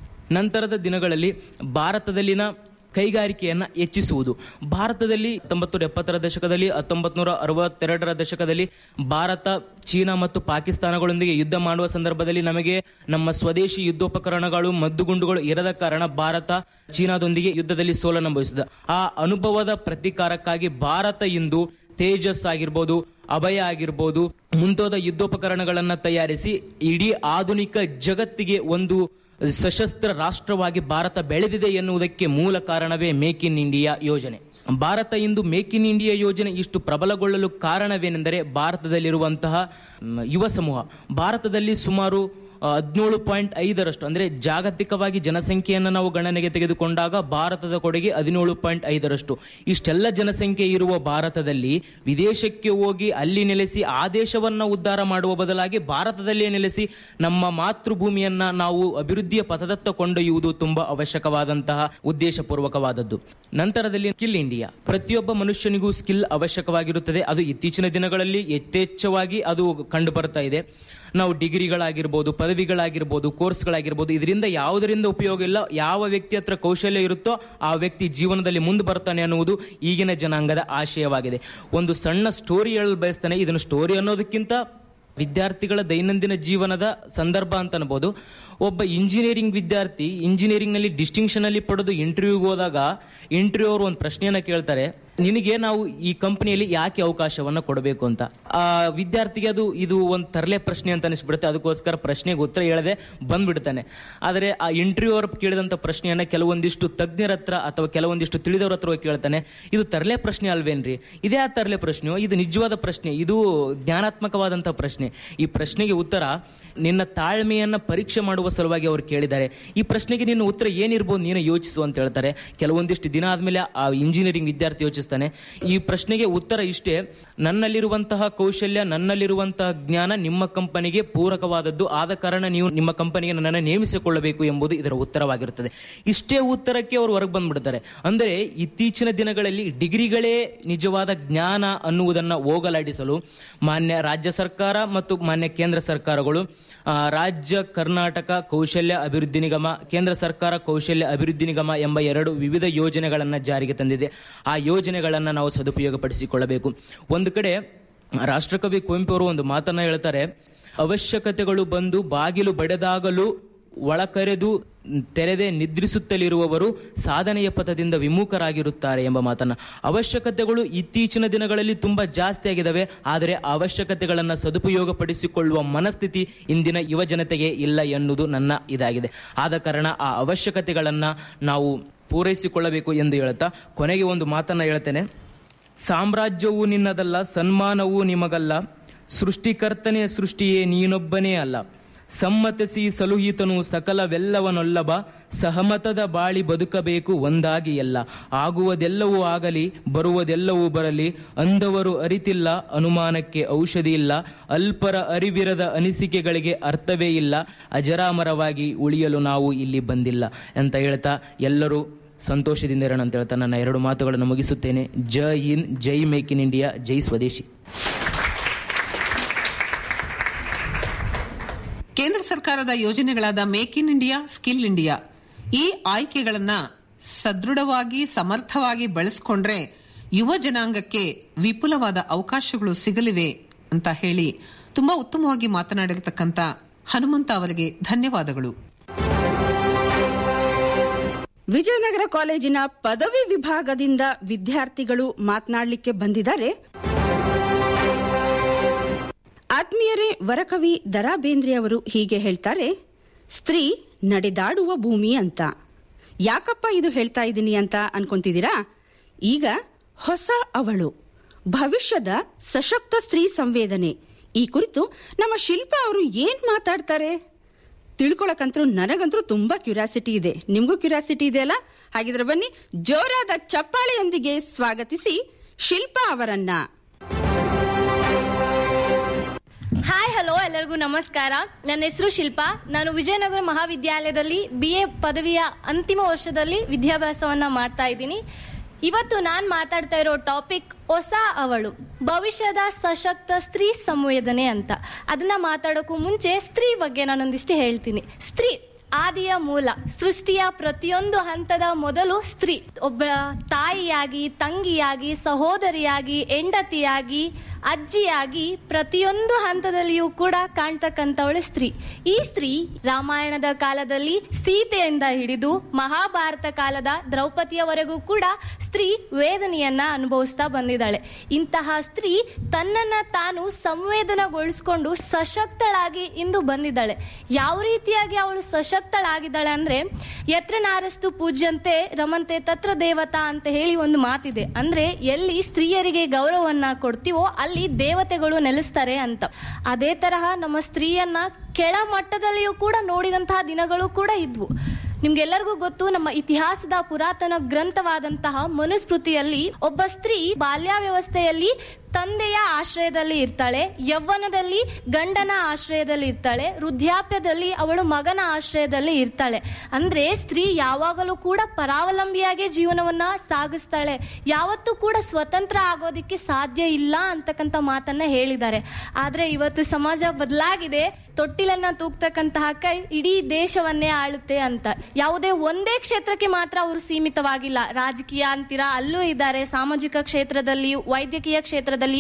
ನಂತರದ ದಿನಗಳಲ್ಲಿ ಭಾರತದಲ್ಲಿನ ಕೈಗಾರಿಕೆಯನ್ನ ಹೆಚ್ಚಿಸುವುದು ಭಾರತದಲ್ಲಿ ಹತ್ತೊಂಬತ್ತು ನೂರ ಎಪ್ಪತ್ತರ ದಶಕದಲ್ಲಿ ಹತ್ತೊಂಬತ್ತು ನೂರ ಅರವತ್ತೆರಡರ ದಶಕದಲ್ಲಿ ಭಾರತ ಚೀನಾ ಮತ್ತು ಪಾಕಿಸ್ತಾನಗಳೊಂದಿಗೆ ಯುದ್ಧ ಮಾಡುವ ಸಂದರ್ಭದಲ್ಲಿ ನಮಗೆ ನಮ್ಮ ಸ್ವದೇಶಿ ಯುದ್ಧೋಪಕರಣಗಳು ಮದ್ದುಗುಂಡುಗಳು ಇರದ ಕಾರಣ ಭಾರತ ಚೀನಾದೊಂದಿಗೆ ಯುದ್ಧದಲ್ಲಿ ಸೋಲನುಭವಿಸಿದ ಆ ಅನುಭವದ ಪ್ರತೀಕಾರಕ್ಕಾಗಿ ಭಾರತ ಇಂದು ತೇಜಸ್ ಆಗಿರ್ಬೋದು ಅಭಯ ಆಗಿರ್ಬೋದು ಮುಂತಾದ ಯುದ್ಧೋಪಕರಣಗಳನ್ನ ತಯಾರಿಸಿ ಇಡೀ ಆಧುನಿಕ ಜಗತ್ತಿಗೆ ಒಂದು ಸಶಸ್ತ್ರ ರಾಷ್ಟ್ರವಾಗಿ ಭಾರತ ಬೆಳೆದಿದೆ ಎನ್ನುವುದಕ್ಕೆ ಮೂಲ ಕಾರಣವೇ ಮೇಕ್ ಇನ್ ಇಂಡಿಯಾ ಯೋಜನೆ ಭಾರತ ಇಂದು ಮೇಕ್ ಇನ್ ಇಂಡಿಯಾ ಯೋಜನೆ ಇಷ್ಟು ಪ್ರಬಲಗೊಳ್ಳಲು ಕಾರಣವೇನೆಂದರೆ ಭಾರತದಲ್ಲಿರುವಂತಹ ಮ್, ಯುವ ಸಮೂಹ ಭಾರತದಲ್ಲಿ ಸುಮಾರು ಹದಿನೇಳು ಪಾಯಿಂಟ್ ಐದರಷ್ಟು ಅಂದ್ರೆ ಜಾಗತಿಕವಾಗಿ ಜನಸಂಖ್ಯೆಯನ್ನು ನಾವು ಗಣನೆಗೆ ತೆಗೆದುಕೊಂಡಾಗ ಭಾರತದ ಕೊಡುಗೆ ಹದಿನೇಳು ಪಾಯಿಂಟ್ ಐದರಷ್ಟು ಇಷ್ಟೆಲ್ಲ ಜನಸಂಖ್ಯೆ ಇರುವ ಭಾರತದಲ್ಲಿ ವಿದೇಶಕ್ಕೆ ಹೋಗಿ ಅಲ್ಲಿ ನೆಲೆಸಿ ಆ ದೇಶವನ್ನ ಉದ್ಧಾರ ಮಾಡುವ ಬದಲಾಗಿ ಭಾರತದಲ್ಲೇ ನೆಲೆಸಿ ನಮ್ಮ ಮಾತೃಭೂಮಿಯನ್ನ ನಾವು ಅಭಿವೃದ್ಧಿಯ ಪಥದತ್ತ ಕೊಂಡೊಯ್ಯುವುದು ತುಂಬಾ ಅವಶ್ಯಕವಾದಂತಹ ಉದ್ದೇಶಪೂರ್ವಕವಾದದ್ದು ನಂತರದಲ್ಲಿ ಸ್ಕಿಲ್ ಇಂಡಿಯಾ ಪ್ರತಿಯೊಬ್ಬ ಮನುಷ್ಯನಿಗೂ ಸ್ಕಿಲ್ ಅವಶ್ಯಕವಾಗಿರುತ್ತದೆ ಅದು ಇತ್ತೀಚಿನ ದಿನಗಳಲ್ಲಿ ಯಥೇಚ್ಛವಾಗಿ ಅದು ಕಂಡು ಬರ್ತಾ ಇದೆ ನಾವು ಡಿಗ್ರಿಗಳಾಗಿರ್ಬೋದು ಪದವಿಗಳಾಗಿರ್ಬೋದು ಕೋರ್ಸ್ಗಳಾಗಿರ್ಬೋದು ಇದರಿಂದ ಯಾವುದರಿಂದ ಉಪಯೋಗ ಇಲ್ಲ ಯಾವ ವ್ಯಕ್ತಿ ಹತ್ರ ಕೌಶಲ್ಯ ಇರುತ್ತೋ ಆ ವ್ಯಕ್ತಿ ಜೀವನದಲ್ಲಿ ಮುಂದೆ ಬರ್ತಾನೆ ಅನ್ನುವುದು ಈಗಿನ ಜನಾಂಗದ ಆಶಯವಾಗಿದೆ ಒಂದು ಸಣ್ಣ ಸ್ಟೋರಿ ಹೇಳಲು ಬಯಸ್ತಾನೆ ಇದನ್ನು ಸ್ಟೋರಿ ಅನ್ನೋದಕ್ಕಿಂತ ವಿದ್ಯಾರ್ಥಿಗಳ ದೈನಂದಿನ ಜೀವನದ ಸಂದರ್ಭ ಅಂತ ಅನ್ಬೋದು ಒಬ್ಬ ಇಂಜಿನಿಯರಿಂಗ್ ವಿದ್ಯಾರ್ಥಿ ಇಂಜಿನಿಯರಿಂಗ್ ನಲ್ಲಿ ಡಿಸ್ಟಿಂಕ್ಷನ್ ಅಲ್ಲಿ ಪಡೆದು ಇಂಟರ್ವ್ಯೂಗೆ ಹೋದಾಗ ಇಂಟರ್ವ್ಯೂ ಅವರು ಒಂದು ಪ್ರಶ್ನೆಯನ್ನ ಕೇಳ್ತಾರೆ ನಿನಗೆ ನಾವು ಈ ಕಂಪನಿಯಲ್ಲಿ ಯಾಕೆ ಅವಕಾಶವನ್ನ ಕೊಡಬೇಕು ಅಂತ ಆ ವಿದ್ಯಾರ್ಥಿಗೆ ಅದು ಇದು ಒಂದು ತರಲೆ ಪ್ರಶ್ನೆ ಅಂತ ಅನಿಸ್ಬಿಡುತ್ತೆ ಅದಕ್ಕೋಸ್ಕರ ಪ್ರಶ್ನೆಗೆ ಉತ್ತರ ಹೇಳದೆ ಬಂದ್ಬಿಡ್ತಾನೆ ಆದರೆ ಆ ಇಂಟರ್ವ್ಯೂ ಅವ್ರು ಕೇಳಿದಂತ ಪ್ರಶ್ನೆಯನ್ನ ಕೆಲವೊಂದಿಷ್ಟು ತಜ್ಞರ ಹತ್ರ ಅಥವಾ ಕೆಲವೊಂದಿಷ್ಟು ತಿಳಿದವ್ರ ಹತ್ರ ಹೋಗಿ ಕೇಳ್ತಾನೆ ಇದು ತರಲೆ ಪ್ರಶ್ನೆ ಅಲ್ವೇನ್ರಿ ಇದೇ ಆ ತರಲೆ ಪ್ರಶ್ನೆಯೋ ಇದು ನಿಜವಾದ ಪ್ರಶ್ನೆ ಇದು ಜ್ಞಾನಾತ್ಮಕವಾದಂತಹ ಪ್ರಶ್ನೆ ಈ ಪ್ರಶ್ನೆಗೆ ಉತ್ತರ ನಿನ್ನ ತಾಳ್ಮೆಯನ್ನ ಪರೀಕ್ಷೆ ಮಾಡುವ ಸಲುವಾಗಿ ಅವರು ಕೇಳಿದ್ದಾರೆ ಈ ಪ್ರಶ್ನೆಗೆ ನಿನ್ನ ಉತ್ತರ ಏನಿರ್ಬೋದು ನೀನು ಯೋಚಿಸು ಅಂತ ಹೇಳ್ತಾರೆ ಕೆಲವೊಂದಿಷ್ಟು ದಿನ ಆದ್ಮೇಲೆ ಆ ಇಂಜಿನಿಯರಿಂಗ್ ವಿದ್ಯಾರ್ಥಿ ಯೋಚಿಸ್ತಾನೆ ಈ ಪ್ರಶ್ನೆಗೆ ಉತ್ತರ ಇಷ್ಟೇ ನನ್ನಲ್ಲಿರುವಂತಹ ಕೌಶಲ್ಯ ನನ್ನಲ್ಲಿರುವಂತಹ ಜ್ಞಾನ ನಿಮ್ಮ ಕಂಪನಿಗೆ ಪೂರಕವಾದದ್ದು ಆದ ಕಾರಣ ನೀವು ನಿಮ್ಮ ಕಂಪನಿಗೆ ನನ್ನನ್ನು ನೇಮಿಸಿಕೊಳ್ಳಬೇಕು ಎಂಬುದು ಇದರ ಉತ್ತರವಾಗಿರುತ್ತದೆ ಇಷ್ಟೇ ಉತ್ತರಕ್ಕೆ ಅವರು ಹೊರಗೆ ಬಂದ್ಬಿಡ್ತಾರೆ ಅಂದರೆ ಇತ್ತೀಚಿನ ದಿನಗಳಲ್ಲಿ ಡಿಗ್ರಿಗಳೇ ನಿಜವಾದ ಜ್ಞಾನ ಅನ್ನುವುದನ್ನ ಹೋಗಲಾಡಿಸಲು ಮಾನ್ಯ ರಾಜ್ಯ ಸರ್ಕಾರ ಮತ್ತು ಮಾನ್ಯ ಕೇಂದ್ರ ಸರ್ಕಾರಗಳು ಆ, ರಾಜ್ಯ ಕರ್ನಾಟಕ ಕೌಶಲ್ಯ ಅಭಿವೃದ್ಧಿ ನಿಗಮ ಕೇಂದ್ರ ಸರ್ಕಾರ ಕೌಶಲ್ಯ ಅಭಿವೃದ್ಧಿ ನಿಗಮ ಎಂಬ ಎರಡು ವಿವಿಧ ಯೋಜನೆಗಳನ್ನು ಜಾರಿಗೆ ತಂದಿದೆ ಆ ಯೋಜನೆಗಳನ್ನು ನಾವು ಸದುಪಯೋಗಪಡಿಸಿಕೊಳ್ಳಬೇಕು ಒಂದು ಕಡೆ ರಾಷ್ಟ್ರಕವಿ ಕುವೆಂಪು ಅವರು ಒಂದು ಮಾತನ್ನ ಹೇಳ್ತಾರೆ ಅವಶ್ಯಕತೆಗಳು ಬಂದು ಬಾಗಿಲು ಬಡೆದಾಗಲು ಒಳಕರೆದು ತೆರೆದೇ ನಿದ್ರಿಸುತ್ತಲಿರುವವರು ಸಾಧನೆಯ ಪಥದಿಂದ ವಿಮುಖರಾಗಿರುತ್ತಾರೆ ಎಂಬ ಮಾತನ್ನ ಅವಶ್ಯಕತೆಗಳು ಇತ್ತೀಚಿನ ದಿನಗಳಲ್ಲಿ ತುಂಬಾ ಜಾಸ್ತಿ ಆಗಿದಾವೆ ಆದರೆ ಆ ಅವಶ್ಯಕತೆಗಳನ್ನು ಸದುಪಯೋಗಪಡಿಸಿಕೊಳ್ಳುವ ಮನಸ್ಥಿತಿ ಇಂದಿನ ಯುವ ಜನತೆಗೆ ಇಲ್ಲ ಎನ್ನುವುದು ನನ್ನ ಇದಾಗಿದೆ ಆದ ಕಾರಣ ಆ ಅವಶ್ಯಕತೆಗಳನ್ನ ನಾವು ಪೂರೈಸಿಕೊಳ್ಳಬೇಕು ಎಂದು ಹೇಳುತ್ತಾ ಕೊನೆಗೆ ಒಂದು ಮಾತನ್ನ ಹೇಳ್ತೇನೆ ಸಾಮ್ರಾಜ್ಯವು ನಿನ್ನದಲ್ಲ ಸನ್ಮಾನವೂ ನಿಮಗಲ್ಲ ಸೃಷ್ಟಿಕರ್ತನೇ ಸೃಷ್ಟಿಯೇ ನೀನೊಬ್ಬನೇ ಅಲ್ಲ ಸಮ್ಮತಿಸಿ ಸಲುಹಿತನು ಸಕಲವೆಲ್ಲವನೊಲ್ಲಬ ಸಹಮತದ ಬಾಳಿ ಬದುಕಬೇಕು ಒಂದಾಗಿ ಎಲ್ಲ ಆಗುವುದೆಲ್ಲವೂ ಆಗಲಿ ಬರುವುದೆಲ್ಲವೂ ಬರಲಿ ಅಂದವರು ಅರಿತಿಲ್ಲ ಅನುಮಾನಕ್ಕೆ ಔಷಧಿ ಇಲ್ಲ ಅಲ್ಪರ ಅರಿವಿರದ ಅನಿಸಿಕೆಗಳಿಗೆ ಅರ್ಥವೇ ಇಲ್ಲ ಅಜರಾಮರವಾಗಿ ಉಳಿಯಲು ನಾವು ಇಲ್ಲಿ ಬಂದಿಲ್ಲ ಅಂತ ಹೇಳ್ತಾ ಎಲ್ಲರೂ ಸಂತೋಷದಿಂದ ಇರೋಣ ಅಂತ ಹೇಳ್ತಾ ನನ್ನ ಎರಡು ಮಾತುಗಳನ್ನು ಮುಗಿಸುತ್ತೇನೆ ಜೈ ಇನ್ ಜೈ ಮೇಕ್ ಇನ್ ಇಂಡಿಯಾ ಜೈ ಸ್ವದೇಶಿ ಕೇಂದ್ರ ಸರ್ಕಾರದ ಯೋಜನೆಗಳಾದ make in India skill India ಈ ಆಯ್ಕೆಗಳನ್ನ ಸದೃಢವಾಗಿ ಸಮರ್ಥವಾಗಿ ಬಳಸಿಕೊಂಡ್ರೆ ಯುವ ಜನಾಂಗಕ್ಕೆ ವಿಪುಲವಾದ ಅವಕಾಶಗಳು ಸಿಗಲಿವೆ ಅಂತ ಹೇಳಿ ತುಂಬಾ ಉತ್ತಮವಾಗಿ ಮಾತನಾಡಿರತಕ್ಕಂತ ಹನುಮಂತ ಅವರಿಗೆ ಧನ್ಯವಾದಗಳು ವಿಜಯನಗರ ಕಾಲೇಜಿನ ಪದವಿ ವಿಭಾಗದಿಂದ ವಿದ್ಯಾರ್ಥಿಗಳು ಮಾತನಾಡಲಿಕ್ಕೆ ಬಂದಿದ್ದಾರೆ ಆತ್ಮೀಯರೇ ವರಕವಿ ದರಾ ಬೇಂದ್ರೆ ಅವರು ಹೀಗೆ ಹೇಳ್ತಾರೆ ಸ್ತ್ರೀ ನಡೆದಾಡುವ ಭೂಮಿ ಅಂತ ಯಾಕಪ್ಪ ಇದು ಹೇಳ್ತಾ ಇದ್ದೀನಿ ಅಂತ ಅನ್ಕೊಂತಿದ್ದೀರಾ ಈಗ ಹೊಸ ಅವಳು ಭವಿಷ್ಯದ ಸಶಕ್ತ ಸ್ತ್ರೀ ಸಂವೇದನೆ ಈ ಕುರಿತು ನಮ್ಮ ಶಿಲ್ಪ ಅವರು ಏನ್ ಮಾತಾಡ್ತಾರೆ ತಿಳ್ಕೊಳಕಂತೂ ನನಗಂತೂ ತುಂಬಾ ಕ್ಯೂರಿಯಾಸಿಟಿ ಇದೆ ನಿಮ್ಗೂ ಕ್ಯೂರಿಯಾಸಿಟಿ ಇದೆ ಅಲ್ಲ ಹಾಗಿದ್ರೆ ಬನ್ನಿ ಜೋರಾದ ಚಪ್ಪಾಳೆಯೊಂದಿಗೆ ಸ್ವಾಗತಿಸಿ ಶಿಲ್ಪಾ ಅವರನ್ನ ಹಾಯ್ ಹಲೋ ಎಲ್ಲರಿಗೂ ನಮಸ್ಕಾರ ನನ್ನ ಹೆಸರು ಶಿಲ್ಪಾ ನಾನು ವಿಜಯನಗರ ಮಹಾವಿದ್ಯಾಲಯದಲ್ಲಿ ಬಿ ಎ ಪದವಿಯ ಅಂತಿಮ ವರ್ಷದಲ್ಲಿ ವಿದ್ಯಾಭ್ಯಾಸವನ್ನ ಮಾಡ್ತಾ ಇದ್ದೀನಿ ಇವತ್ತು ನಾನು ಮಾತಾಡ್ತಾ ಇರೋ ಟಾಪಿಕ್ ಹೊಸ ಅವಳು ಭವಿಷ್ಯದ ಸಶಕ್ತ ಸ್ತ್ರೀ ಸಂವೇದನೆ ಅಂತ ಅದನ್ನ ಮಾತಾಡೋಕ್ಕೂ ಮುಂಚೆ ಸ್ತ್ರೀ ಬಗ್ಗೆ ನಾನೊಂದಿಷ್ಟು ಹೇಳ್ತೀನಿ ಸ್ತ್ರೀ ಆದಿಯ ಮೂಲ ಸೃಷ್ಟಿಯ ಪ್ರತಿಯೊಂದು ಹಂತದ ಮೊದಲು ಸ್ತ್ರೀ ಒಬ್ಬ ತಾಯಿಯಾಗಿ ತಂಗಿಯಾಗಿ ಸಹೋದರಿಯಾಗಿ ಹೆಂಡತಿಯಾಗಿ ಅಜ್ಜಿಯಾಗಿ ಪ್ರತಿಯೊಂದು ಹಂತದಲ್ಲಿಯೂ ಕೂಡ ಕಾಣ್ತಕ್ಕಂಥವಳೆ ಸ್ತ್ರೀ ಈ ಸ್ತ್ರೀ ರಾಮಾಯಣದ ಕಾಲದಲ್ಲಿ ಸೀತೆಯಿಂದ ಹಿಡಿದು ಮಹಾಭಾರತ ಕಾಲದ ದ್ರೌಪದಿಯವರೆಗೂ ಕೂಡ ಸ್ತ್ರೀ ವೇದನೆಯನ್ನ ಅನುಭವಿಸ್ತಾ ಬಂದಿದ್ದಾಳೆ ಇಂತಹ ಸ್ತ್ರೀ ತನ್ನನ್ನ ತಾನು ಸಂವೇದನಗೊಳಿಸಿಕೊಂಡು ಸಶಕ್ತಳಾಗಿ ಇಂದು ಬಂದಿದ್ದಾಳೆ ಯಾವ ರೀತಿಯಾಗಿ ಅವಳು ಸಶಕ್ತಳಾಗಿದ್ದಾಳೆ ಅಂದ್ರೆ ಯತ್ರ ನಾರಸ್ತು ಪೂಜ್ಯಂತೆ ರಮಂತೆ ತತ್ರ ದೇವತಾ ಅಂತ ಹೇಳಿ ಒಂದು ಮಾತಿದೆ ಅಂದ್ರೆ ಎಲ್ಲಿ ಸ್ತ್ರೀಯರಿಗೆ ಗೌರವವನ್ನ ಕೊಡ್ತೀವೋ ಅಲ್ಲಿ ದೇವತೆಗಳು ನೆಲೆಸ್ತಾರೆ ಅಂತ ಅದೇ ತರಹ ನಮ್ಮ ಸ್ತ್ರೀಯನ್ನ ಕೆಳ ಮಟ್ಟದಲ್ಲಿಯೂ ಕೂಡ ನೋಡಿದಂತಹ ದಿನಗಳು ಕೂಡ ಇದ್ವು ನಿಮ್ಗೆಲ್ಲರಿಗೂ ಗೊತ್ತು ನಮ್ಮ ಇತಿಹಾಸದ ಪುರಾತನ ಗ್ರಂಥವಾದಂತಹ ಮನುಸ್ಮೃತಿಯಲ್ಲಿ ಒಬ್ಬ ಸ್ತ್ರೀ ಬಾಲ್ಯಾವ್ಯವಸ್ಥೆಯಲ್ಲಿ ತಂದೆಯ ಆಶ್ರಯದಲ್ಲಿ ಇರ್ತಾಳೆ ಯೌವನದಲ್ಲಿ ಗಂಡನ ಆಶ್ರಯದಲ್ಲಿ ಇರ್ತಾಳೆ ವೃದ್ಧಾಪ್ಯದಲ್ಲಿ ಅವಳು ಮಗನ ಆಶ್ರಯದಲ್ಲಿ ಇರ್ತಾಳೆ ಅಂದ್ರೆ ಸ್ತ್ರೀ ಯಾವಾಗಲೂ ಕೂಡ ಪರಾವಲಂಬಿಯಾಗಿ ಜೀವನವನ್ನ ಸಾಗಿಸ್ತಾಳೆ ಯಾವತ್ತೂ ಕೂಡ ಸ್ವತಂತ್ರ ಆಗೋದಿಕ್ಕೆ ಸಾಧ್ಯ ಇಲ್ಲ ಅಂತಕ್ಕಂಥ ಮಾತನ್ನ ಹೇಳಿದ್ದಾರೆ ಆದ್ರೆ ಇವತ್ತು ಸಮಾಜ ಬದಲಾಗಿದೆ ತೊಟ್ಟಿಲನ್ನ ತೂಗ್ತಕ್ಕಂತಹ ಕೈ ಇಡೀ ದೇಶವನ್ನೇ ಆಳುತ್ತೆ ಅಂತ ಯಾವುದೇ ಒಂದೇ ಕ್ಷೇತ್ರಕ್ಕೆ ಮಾತ್ರ ಅವರು ಸೀಮಿತವಾಗಿಲ್ಲ ರಾಜಕೀಯ ಅಂತೀರಾ ಅಲ್ಲೂ ಇದ್ದಾರೆ ಸಾಮಾಜಿಕ ಕ್ಷೇತ್ರದಲ್ಲಿ ವೈದ್ಯಕೀಯ ಕ್ಷೇತ್ರದಲ್ಲಿ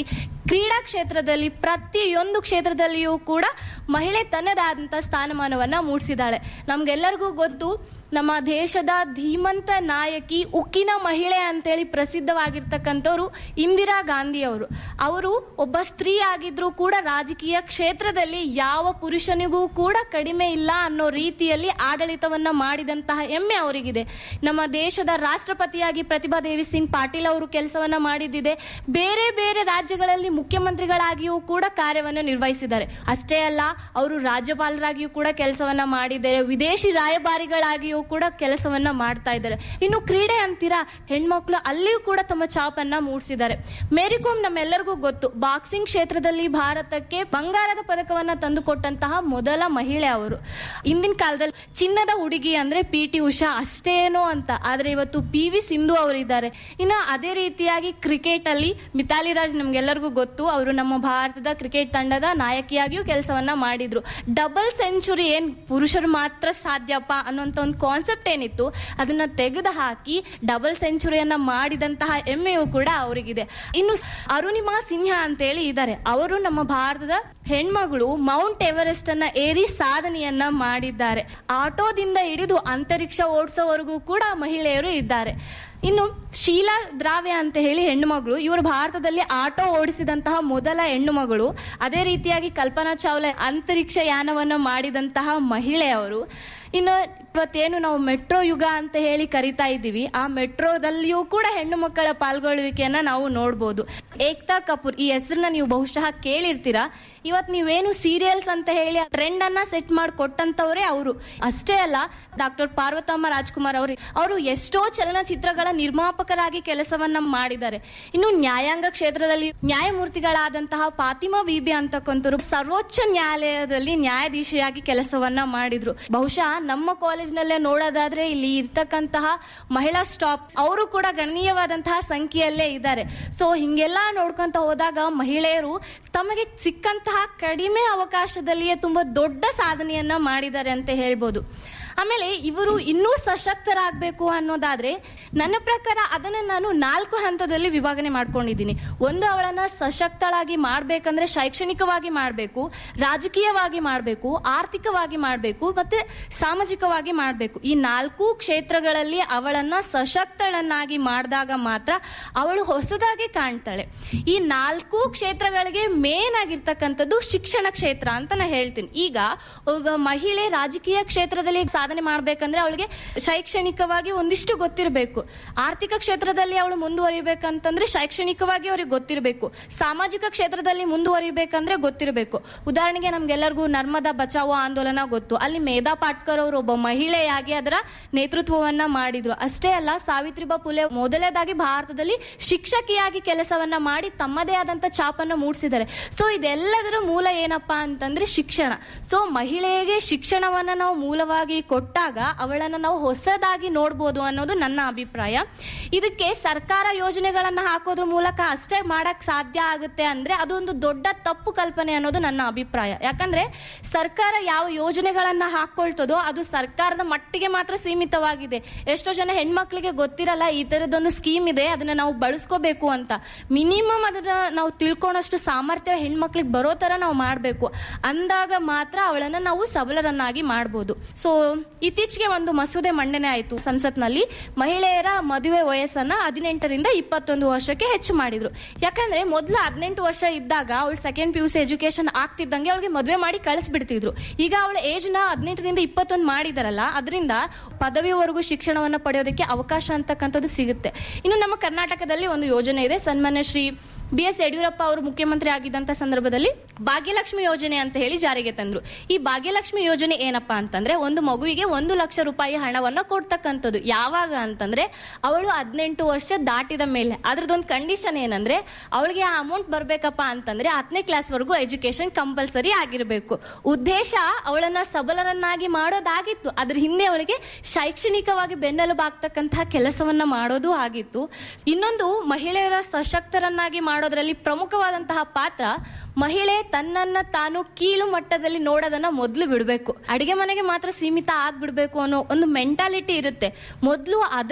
ಕ್ರೀಡಾ ಕ್ಷೇತ್ರದಲ್ಲಿ ಪ್ರತಿಯೊಂದು ಕ್ಷೇತ್ರದಲ್ಲಿಯೂ ಕೂಡ ಮಹಿಳೆ ತನ್ನದಾದಂಥ ಸ್ಥಾನಮಾನವನ್ನ ಮೂಡಿಸಿದಾಳೆ ನಮ್ಗೆಲ್ಲರಿಗೂ ಗೊತ್ತು ನಮ್ಮ ದೇಶದ ಧೀಮಂತ ನಾಯಕಿ ಉಕ್ಕಿನ ಮಹಿಳೆ ಅಂತೇಳಿ ಪ್ರಸಿದ್ಧವಾಗಿರ್ತಕ್ಕಂಥವ್ರು ಇಂದಿರಾ ಗಾಂಧಿ ಅವರು ಅವರು ಒಬ್ಬ ಸ್ತ್ರೀ ಆಗಿದ್ರೂ ಕೂಡ ರಾಜಕೀಯ ಕ್ಷೇತ್ರದಲ್ಲಿ ಯಾವ ಪುರುಷನಿಗೂ ಕೂಡ ಕಡಿಮೆ ಇಲ್ಲ ಅನ್ನೋ ರೀತಿಯಲ್ಲಿ ಆಡಳಿತವನ್ನ ಮಾಡಿದಂತಹ ಹೆಮ್ಮೆ ಅವರಿಗಿದೆ ನಮ್ಮ ದೇಶದ ರಾಷ್ಟ್ರಪತಿಯಾಗಿ ಪ್ರತಿಭಾ ದೇವಿ ಸಿಂಗ್ ಪಾಟೀಲ್ ಅವರು ಕೆಲಸವನ್ನ ಮಾಡಿದ್ದಿದೆ ಬೇರೆ ಬೇರೆ ರಾಜ್ಯಗಳಲ್ಲಿ ಮುಖ್ಯಮಂತ್ರಿಗಳಾಗಿಯೂ ಕೂಡ ಕಾರ್ಯವನ್ನು ನಿರ್ವಹಿಸಿದ್ದಾರೆ ಅಷ್ಟೇ ಅಲ್ಲ ಅವರು ರಾಜ್ಯಪಾಲರಾಗಿಯೂ ಕೂಡ ಕೆಲಸವನ್ನ ಮಾಡಿದ್ದಾರೆ ವಿದೇಶಿ ರಾಯಭಾರಿಗಳಾಗಿಯೂ ಕೂಡ ಕೆಲಸವನ್ನ ಮಾಡ್ತಾ ಇದ್ದಾರೆ ಇನ್ನು ಕ್ರೀಡೆ ಅಂತೀರಾ ಹೆಣ್ಮಕ್ಳು ಅಲ್ಲಿಯೂ ಕೂಡ ತಮ್ಮ ಚಾಪನ್ನ ಮೂಡಿಸಿದ್ದಾರೆ ಮೇರಿ ಕೋಮ್ ನಮ್ಮೆಲ್ಲರಿಗೂ ಗೊತ್ತು ಬಾಕ್ಸಿಂಗ್ ಕ್ಷೇತ್ರದಲ್ಲಿ ಭಾರತಕ್ಕೆ ಬಂಗಾರದ ಪದಕವನ್ನ ತಂದುಕೊಟ್ಟಂತಹ ಮೊದಲ ಮಹಿಳೆ ಅವರು ಇಂದಿನ ಕಾಲದಲ್ಲಿ ಚಿನ್ನದ ಹುಡುಗಿ ಅಂದ್ರೆ ಪಿ ಟಿ ಉಷಾ ಅಷ್ಟೇನೋ ಅಂತ ಆದ್ರೆ ಇವತ್ತು ಪಿ ವಿ ಸಿಂಧು ಅವರಿದ್ದಾರೆ ಇನ್ನು ಅದೇ ರೀತಿಯಾಗಿ ಕ್ರಿಕೆಟ್ ಅಲ್ಲಿ ಮಿತಾಲಿ ರಾಜ್ ನಮ್ಗೆಲ್ಲರಿಗೂ ಗೊತ್ತು ಅವರು ನಮ್ಮ ಭಾರತದ ಕ್ರಿಕೆಟ್ ತಂಡದ ನಾಯಕಿಯಾಗಿಯೂ ಕೆಲಸವನ್ನ ಮಾಡಿದ್ರು ಡಬಲ್ ಸೆಂಚುರಿ ಏನ್ ಪುರುಷರು ಮಾತ್ರ ಸಾಧ್ಯಪ್ಪ ಅನ್ನೋಂಥ ಒಂದು ಕಾನ್ಸೆಪ್ಟ್ ಏನಿತ್ತು ಅದನ್ನ ತೆಗೆದು ಹಾಕಿ ಡಬಲ್ ಸೆಂಚುರಿಯನ್ನ ಮಾಡಿದಂತಹ ಹೆಮ್ಮೆಯೂ ಕೂಡ ಅವರಿಗಿದೆ ಇನ್ನು ಅರುಣಿಮಾ ಸಿನ್ಹಾ ಅಂತೇಳಿ ಇದ್ದಾರೆ ಅವರು ನಮ್ಮ ಭಾರತದ ಹೆಣ್ಮಗಳು ಮೌಂಟ್ ಎವರೆಸ್ಟ್ ಅನ್ನ ಏರಿ ಸಾಧನೆಯನ್ನ ಮಾಡಿದ್ದಾರೆ ಆಟೋದಿಂದ ಹಿಡಿದು ಅಂತರಿಕ್ಷ ಓಡಿಸೋವರೆಗೂ ಕೂಡ ಮಹಿಳೆಯರು ಇದ್ದಾರೆ ಇನ್ನು ಶೀಲಾ ದ್ರಾವ್ಯ ಅಂತ ಹೇಳಿ ಹೆಣ್ಣು ಮಗಳು ಇವರು ಭಾರತದಲ್ಲಿ ಆಟೋ ಓಡಿಸಿದಂತಹ ಮೊದಲ ಹೆಣ್ಣು ಮಗಳು ಅದೇ ರೀತಿಯಾಗಿ ಕಲ್ಪನಾ ಚಾವ್ಲಾ ಅಂತರಿಕ್ಷ ಯಾನವನ್ನು ಮಾಡಿದಂತಹ ಮಹಿಳೆಯವರು ಇನ್ನು ಇವತ್ತೇನು ನಾವು ಮೆಟ್ರೋ ಯುಗ ಅಂತ ಹೇಳಿ ಕರಿತಾ ಇದ್ದೀವಿ ಆ ಮೆಟ್ರೋದಲ್ಲಿಯೂ ಕೂಡ ಹೆಣ್ಣು ಮಕ್ಕಳ ಪಾಲ್ಗೊಳ್ಳುವಿಕೆಯನ್ನ ನಾವು ನೋಡ್ಬೋದು ಏಕ್ತಾ ಕಪೂರ್ ಈ ಹೆಸರನ್ನ ನೀವು ಬಹುಶಃ ಕೇಳಿರ್ತೀರಾ ಇವತ್ ನೀವೇನು ಸೀರಿಯಲ್ಸ್ ಅಂತ ಹೇಳಿ ಟ್ರೆಂಡ್ ಅನ್ನ ಸೆಟ್ ಮಾಡಿ ಕೊಟ್ಟಂತವ್ರೆ ಅವರು ಅಷ್ಟೇ ಅಲ್ಲ ಡಾಕ್ಟರ್ ಪಾರ್ವತಮ್ಮ ರಾಜ್ಕುಮಾರ್ ಅವರು ಅವರು ಎಷ್ಟೋ ಚಲನಚಿತ್ರಗಳ ನಿರ್ಮಾಪಕರಾಗಿ ಕೆಲಸವನ್ನ ಮಾಡಿದ್ದಾರೆ ಇನ್ನು ನ್ಯಾಯಾಂಗ ಕ್ಷೇತ್ರದಲ್ಲಿ ನ್ಯಾಯಮೂರ್ತಿಗಳಾದಂತಹ ಫಾತಿಮಾ ಬೀಬಿ ಅಂತಕ್ಕಂಥವ್ರು ಸರ್ವೋಚ್ಚ ನ್ಯಾಯಾಲಯದಲ್ಲಿ ನ್ಯಾಯಾಧೀಶಿಯಾಗಿ ಕೆಲಸವನ್ನ ಮಾಡಿದ್ರು ಬಹುಶಃ ನಮ್ಮ ಕಾಲೇಜ್ನಲ್ಲೇ ನೋಡೋದಾದ್ರೆ ಇಲ್ಲಿ ಇರ್ತಕ್ಕಂತಹ ಮಹಿಳಾ ಸ್ಟಾಪ್ ಅವರು ಕೂಡ ಗಣನೀಯವಾದಂತಹ ಸಂಖ್ಯೆಯಲ್ಲೇ ಇದ್ದಾರೆ ಸೊ ಹಿಂಗೆಲ್ಲ ನೋಡ್ಕೊಂತ ಹೋದಾಗ ಮಹಿಳೆಯರು ತಮಗೆ ಸಿಕ್ಕಂತಹ ಕಡಿಮೆ ಅವಕಾಶದಲ್ಲಿಯೇ ತುಂಬಾ ದೊಡ್ಡ ಸಾಧನೆಯನ್ನ ಮಾಡಿದ್ದಾರೆ ಅಂತ ಹೇಳ್ಬೋದು ಆಮೇಲೆ ಇವರು ಇನ್ನೂ ಸಶಕ್ತರಾಗಬೇಕು ಅನ್ನೋದಾದ್ರೆ ನನ್ನ ಪ್ರಕಾರ ಅದನ್ನ ನಾನು ನಾಲ್ಕು ಹಂತದಲ್ಲಿ ವಿಭಾಗನೆ ಮಾಡ್ಕೊಂಡಿದ್ದೀನಿ ಒಂದು ಅವಳನ್ನ ಸಶಕ್ತಳಾಗಿ ಮಾಡ್ಬೇಕಂದ್ರೆ ಶೈಕ್ಷಣಿಕವಾಗಿ ಮಾಡಬೇಕು ರಾಜಕೀಯವಾಗಿ ಮಾಡಬೇಕು ಆರ್ಥಿಕವಾಗಿ ಮಾಡಬೇಕು ಮತ್ತೆ ಸಾಮಾಜಿಕವಾಗಿ ಮಾಡಬೇಕು ಈ ನಾಲ್ಕು ಕ್ಷೇತ್ರಗಳಲ್ಲಿ ಅವಳನ್ನ ಸಶಕ್ತಳನ್ನಾಗಿ ಮಾಡಿದಾಗ ಮಾತ್ರ ಅವಳು ಹೊಸದಾಗಿ ಕಾಣ್ತಾಳೆ ಈ ನಾಲ್ಕು ಕ್ಷೇತ್ರಗಳಿಗೆ ಮೇನ್ ಆಗಿರ್ತಕ್ಕಂಥದ್ದು ಶಿಕ್ಷಣ ಕ್ಷೇತ್ರ ಅಂತ ನಾ ಹೇಳ್ತೀನಿ ಈಗ ಒಬ್ಬ ಮಹಿಳೆ ರಾಜಕೀಯ ಕ್ಷೇತ್ರದಲ್ಲಿ ಸಾಧನೆ ಮಾಡ್ಬೇಕಂದ್ರೆ ಅವಳಿಗೆ ಶೈಕ್ಷಣಿಕವಾಗಿ ಒಂದಿಷ್ಟು ಗೊತ್ತಿರಬೇಕು ಆರ್ಥಿಕ ಕ್ಷೇತ್ರದಲ್ಲಿ ಅವಳು ಮುಂದುವರಿಬೇಕಂತಂದ್ರೆ ಶೈಕ್ಷಣಿಕವಾಗಿ ಅವ್ರಿಗೆ ಗೊತ್ತಿರಬೇಕು ಸಾಮಾಜಿಕ ಕ್ಷೇತ್ರದಲ್ಲಿ ಮುಂದುವರಿಬೇಕಂದ್ರೆ ಗೊತ್ತಿರಬೇಕು ಉದಾಹರಣೆಗೆ ನಮ್ಗೆಲ್ಲರಿಗೂ ನರ್ಮದಾ ಬಚಾವೋ ಆಂದೋಲನ ಗೊತ್ತು ಅಲ್ಲಿ ಮೇಧಾ ಪಾಟ್ಕರ್ ಅವರು ಒಬ್ಬ ಮಹಿಳೆಯಾಗಿ ಅದರ ನೇತೃತ್ವವನ್ನ ಮಾಡಿದ್ರು ಅಷ್ಟೇ ಅಲ್ಲ ಸಾವಿತ್ರಿಬಾ ಫುಲೆ ಮೊದಲನೇದಾಗಿ ಭಾರತದಲ್ಲಿ ಶಿಕ್ಷಕಿಯಾಗಿ ಕೆಲಸವನ್ನ ಮಾಡಿ ತಮ್ಮದೇ ಆದಂತ ಛಾಪನ್ನ ಮೂಡಿಸಿದ್ದಾರೆ ಸೊ ಇದೆಲ್ಲದರ ಮೂಲ ಏನಪ್ಪಾ ಅಂತಂದ್ರೆ ಶಿಕ್ಷಣ ಸೊ ಮಹಿಳೆಗೆ ಶಿಕ್ಷಣವನ್ನ ನಾವು ಮೂಲವಾಗಿ ಕೊಟ್ಟಾಗ ಅವಳನ್ನ ನಾವು ಹೊಸದಾಗಿ ನೋಡ್ಬೋದು ಅನ್ನೋದು ನನ್ನ ಅಭಿಪ್ರಾಯ ಇದಕ್ಕೆ ಸರ್ಕಾರ ಯೋಜನೆಗಳನ್ನ ಹಾಕೋದ್ರ ಮೂಲಕ ಅಷ್ಟೇ ಮಾಡಕ್ ಸಾಧ್ಯ ಆಗುತ್ತೆ ಅಂದ್ರೆ ಅದೊಂದು ದೊಡ್ಡ ತಪ್ಪು ಕಲ್ಪನೆ ಅನ್ನೋದು ನನ್ನ ಅಭಿಪ್ರಾಯ ಯಾಕಂದ್ರೆ ಸರ್ಕಾರ ಯಾವ ಯೋಜನೆಗಳನ್ನ ಹಾಕೊಳ್ತದೋ ಅದು ಸರ್ಕಾರದ ಮಟ್ಟಿಗೆ ಮಾತ್ರ ಸೀಮಿತವಾಗಿದೆ ಎಷ್ಟೋ ಜನ ಹೆಣ್ಮಕ್ಳಿಗೆ ಗೊತ್ತಿರಲ್ಲ ಈ ತರದೊಂದು ಸ್ಕೀಮ್ ಇದೆ ಅದನ್ನ ನಾವು ಬಳಸ್ಕೋಬೇಕು ಅಂತ ಮಿನಿಮಮ್ ಅದನ್ನ ನಾವು ತಿಳ್ಕೊಳಷ್ಟು ಸಾಮರ್ಥ್ಯ ಹೆಣ್ಮಕ್ಳಿಗೆ ಬರೋ ತರ ನಾವು ಮಾಡಬೇಕು ಅಂದಾಗ ಮಾತ್ರ ಅವಳನ್ನ ನಾವು ಸಬಲರನ್ನಾಗಿ ಮಾಡ್ಬೋದು ಸೊ ಇತ್ತೀಚೆಗೆ ಒಂದು ಮಸೂದೆ ಮಂಡನೆ ಆಯಿತು ಸಂಸತ್ನಲ್ಲಿ ಮಹಿಳೆಯರ ಮದುವೆ ವಯಸ್ಸನ್ನ ಹದಿನೆಂಟರಿಂದ ಇಪ್ಪತ್ತೊಂದು ವರ್ಷಕ್ಕೆ ಹೆಚ್ಚು ಮಾಡಿದ್ರು ಯಾಕಂದ್ರೆ ಮೊದಲು ಹದಿನೆಂಟು ವರ್ಷ ಇದ್ದಾಗ ಅವಳು second P U C education ಆಗ್ತಿದ್ದಂಗೆ ಅವಳಿಗೆ ಮದುವೆ ಮಾಡಿ ಕಳಿಸ್ಬಿಡ್ತಿದ್ರು ಈಗ ಅವಳ ಏಜ್ ನ ಹದಿನೆಂಟರಿಂದ ಇಪ್ಪತ್ತೊಂದು ಮಾಡಿದಾರಲ್ಲ ಅದರಿಂದ ಪದವಿವರೆಗೂ ಶಿಕ್ಷಣವನ್ನ ಪಡೆಯೋದಕ್ಕೆ ಅವಕಾಶ ಅಂತಕ್ಕಂಥದ್ದು ಸಿಗುತ್ತೆ ಇನ್ನು ನಮ್ಮ ಕರ್ನಾಟಕದಲ್ಲಿ ಒಂದು ಯೋಜನೆ ಇದೆ ಸನ್ಮಾನ್ಯ ಶ್ರೀ ಬಿ ಎಸ್ ಯಡಿಯೂರಪ್ಪ ಅವರು ಮುಖ್ಯಮಂತ್ರಿ ಆಗಿದ್ದಂತ ಸಂದರ್ಭದಲ್ಲಿ ಭಾಗ್ಯಲಕ್ಷ್ಮಿ ಯೋಜನೆ ಅಂತ ಹೇಳಿ ಜಾರಿಗೆ ತಂದ್ರು ಈ ಭಾಗ್ಯಲಕ್ಷ್ಮಿ ಯೋಜನೆ ಏನಪ್ಪಾ ಅಂತಂದ್ರೆ ಒಂದು ಮಗುವಿಗೆ ಒಂದು ಲಕ್ಷ ರೂಪಾಯಿ ಹಣವನ್ನ ಕೊಡ್ತಕ್ಕಂಥದ್ದು ಯಾವಾಗ ಅಂತಂದ್ರೆ ಅವಳು ಹದಿನೆಂಟು ವರ್ಷ ದಾಟಿದ ಮೇಲೆ ಅದ್ರದ್ದೊಂದು ಕಂಡೀಷನ್ ಏನಂದ್ರೆ ಅವಳಿಗೆ ಆ ಅಮೌಂಟ್ ಬರ್ಬೇಕಪ್ಪ ಅಂತಂದ್ರೆ ಹತ್ತನೇ ಕ್ಲಾಸ್ ವರೆಗೂ ಎಜುಕೇಶನ್ ಕಂಪಲ್ಸರಿ ಆಗಿರಬೇಕು ಉದ್ದೇಶ ಅವಳನ್ನ ಸಬಲರನ್ನಾಗಿ ಮಾಡೋದಾಗಿತ್ತು ಅದ್ರ ಹಿಂದೆ ಅವಳಿಗೆ ಶೈಕ್ಷಣಿಕವಾಗಿ ಬೆನ್ನೆಲುಬಾಗ್ತಕ್ಕಂತಹ ಕೆಲಸವನ್ನ ಮಾಡೋದು ಆಗಿತ್ತು ಇನ್ನೊಂದು ಮಹಿಳೆಯರ ಸಶಕ್ತರನ್ನಾಗಿ ಮಾಡೋದ್ರಲ್ಲಿ ಪ್ರಮುಖವಾದಂತಹ ಪಾತ್ರ ಮಹಿಳೆ ತನ್ನನ್ನ ತಾನು ಕೀಳು ಮಟ್ಟದಲ್ಲಿ ನೋಡೋದನ್ನ ಮೊದಲು ಬಿಡಬೇಕು ಅಡಿಗೆ ಮನೆಗೆ ಮಾತ್ರ ಸೀಮಿತ ಆಗ್ಬಿಡ್ಬೇಕು ಅನ್ನೋ ಒಂದು ಮೆಂಟಾಲಿಟಿ ಇರುತ್ತೆ ಮೊದಲು ಅದ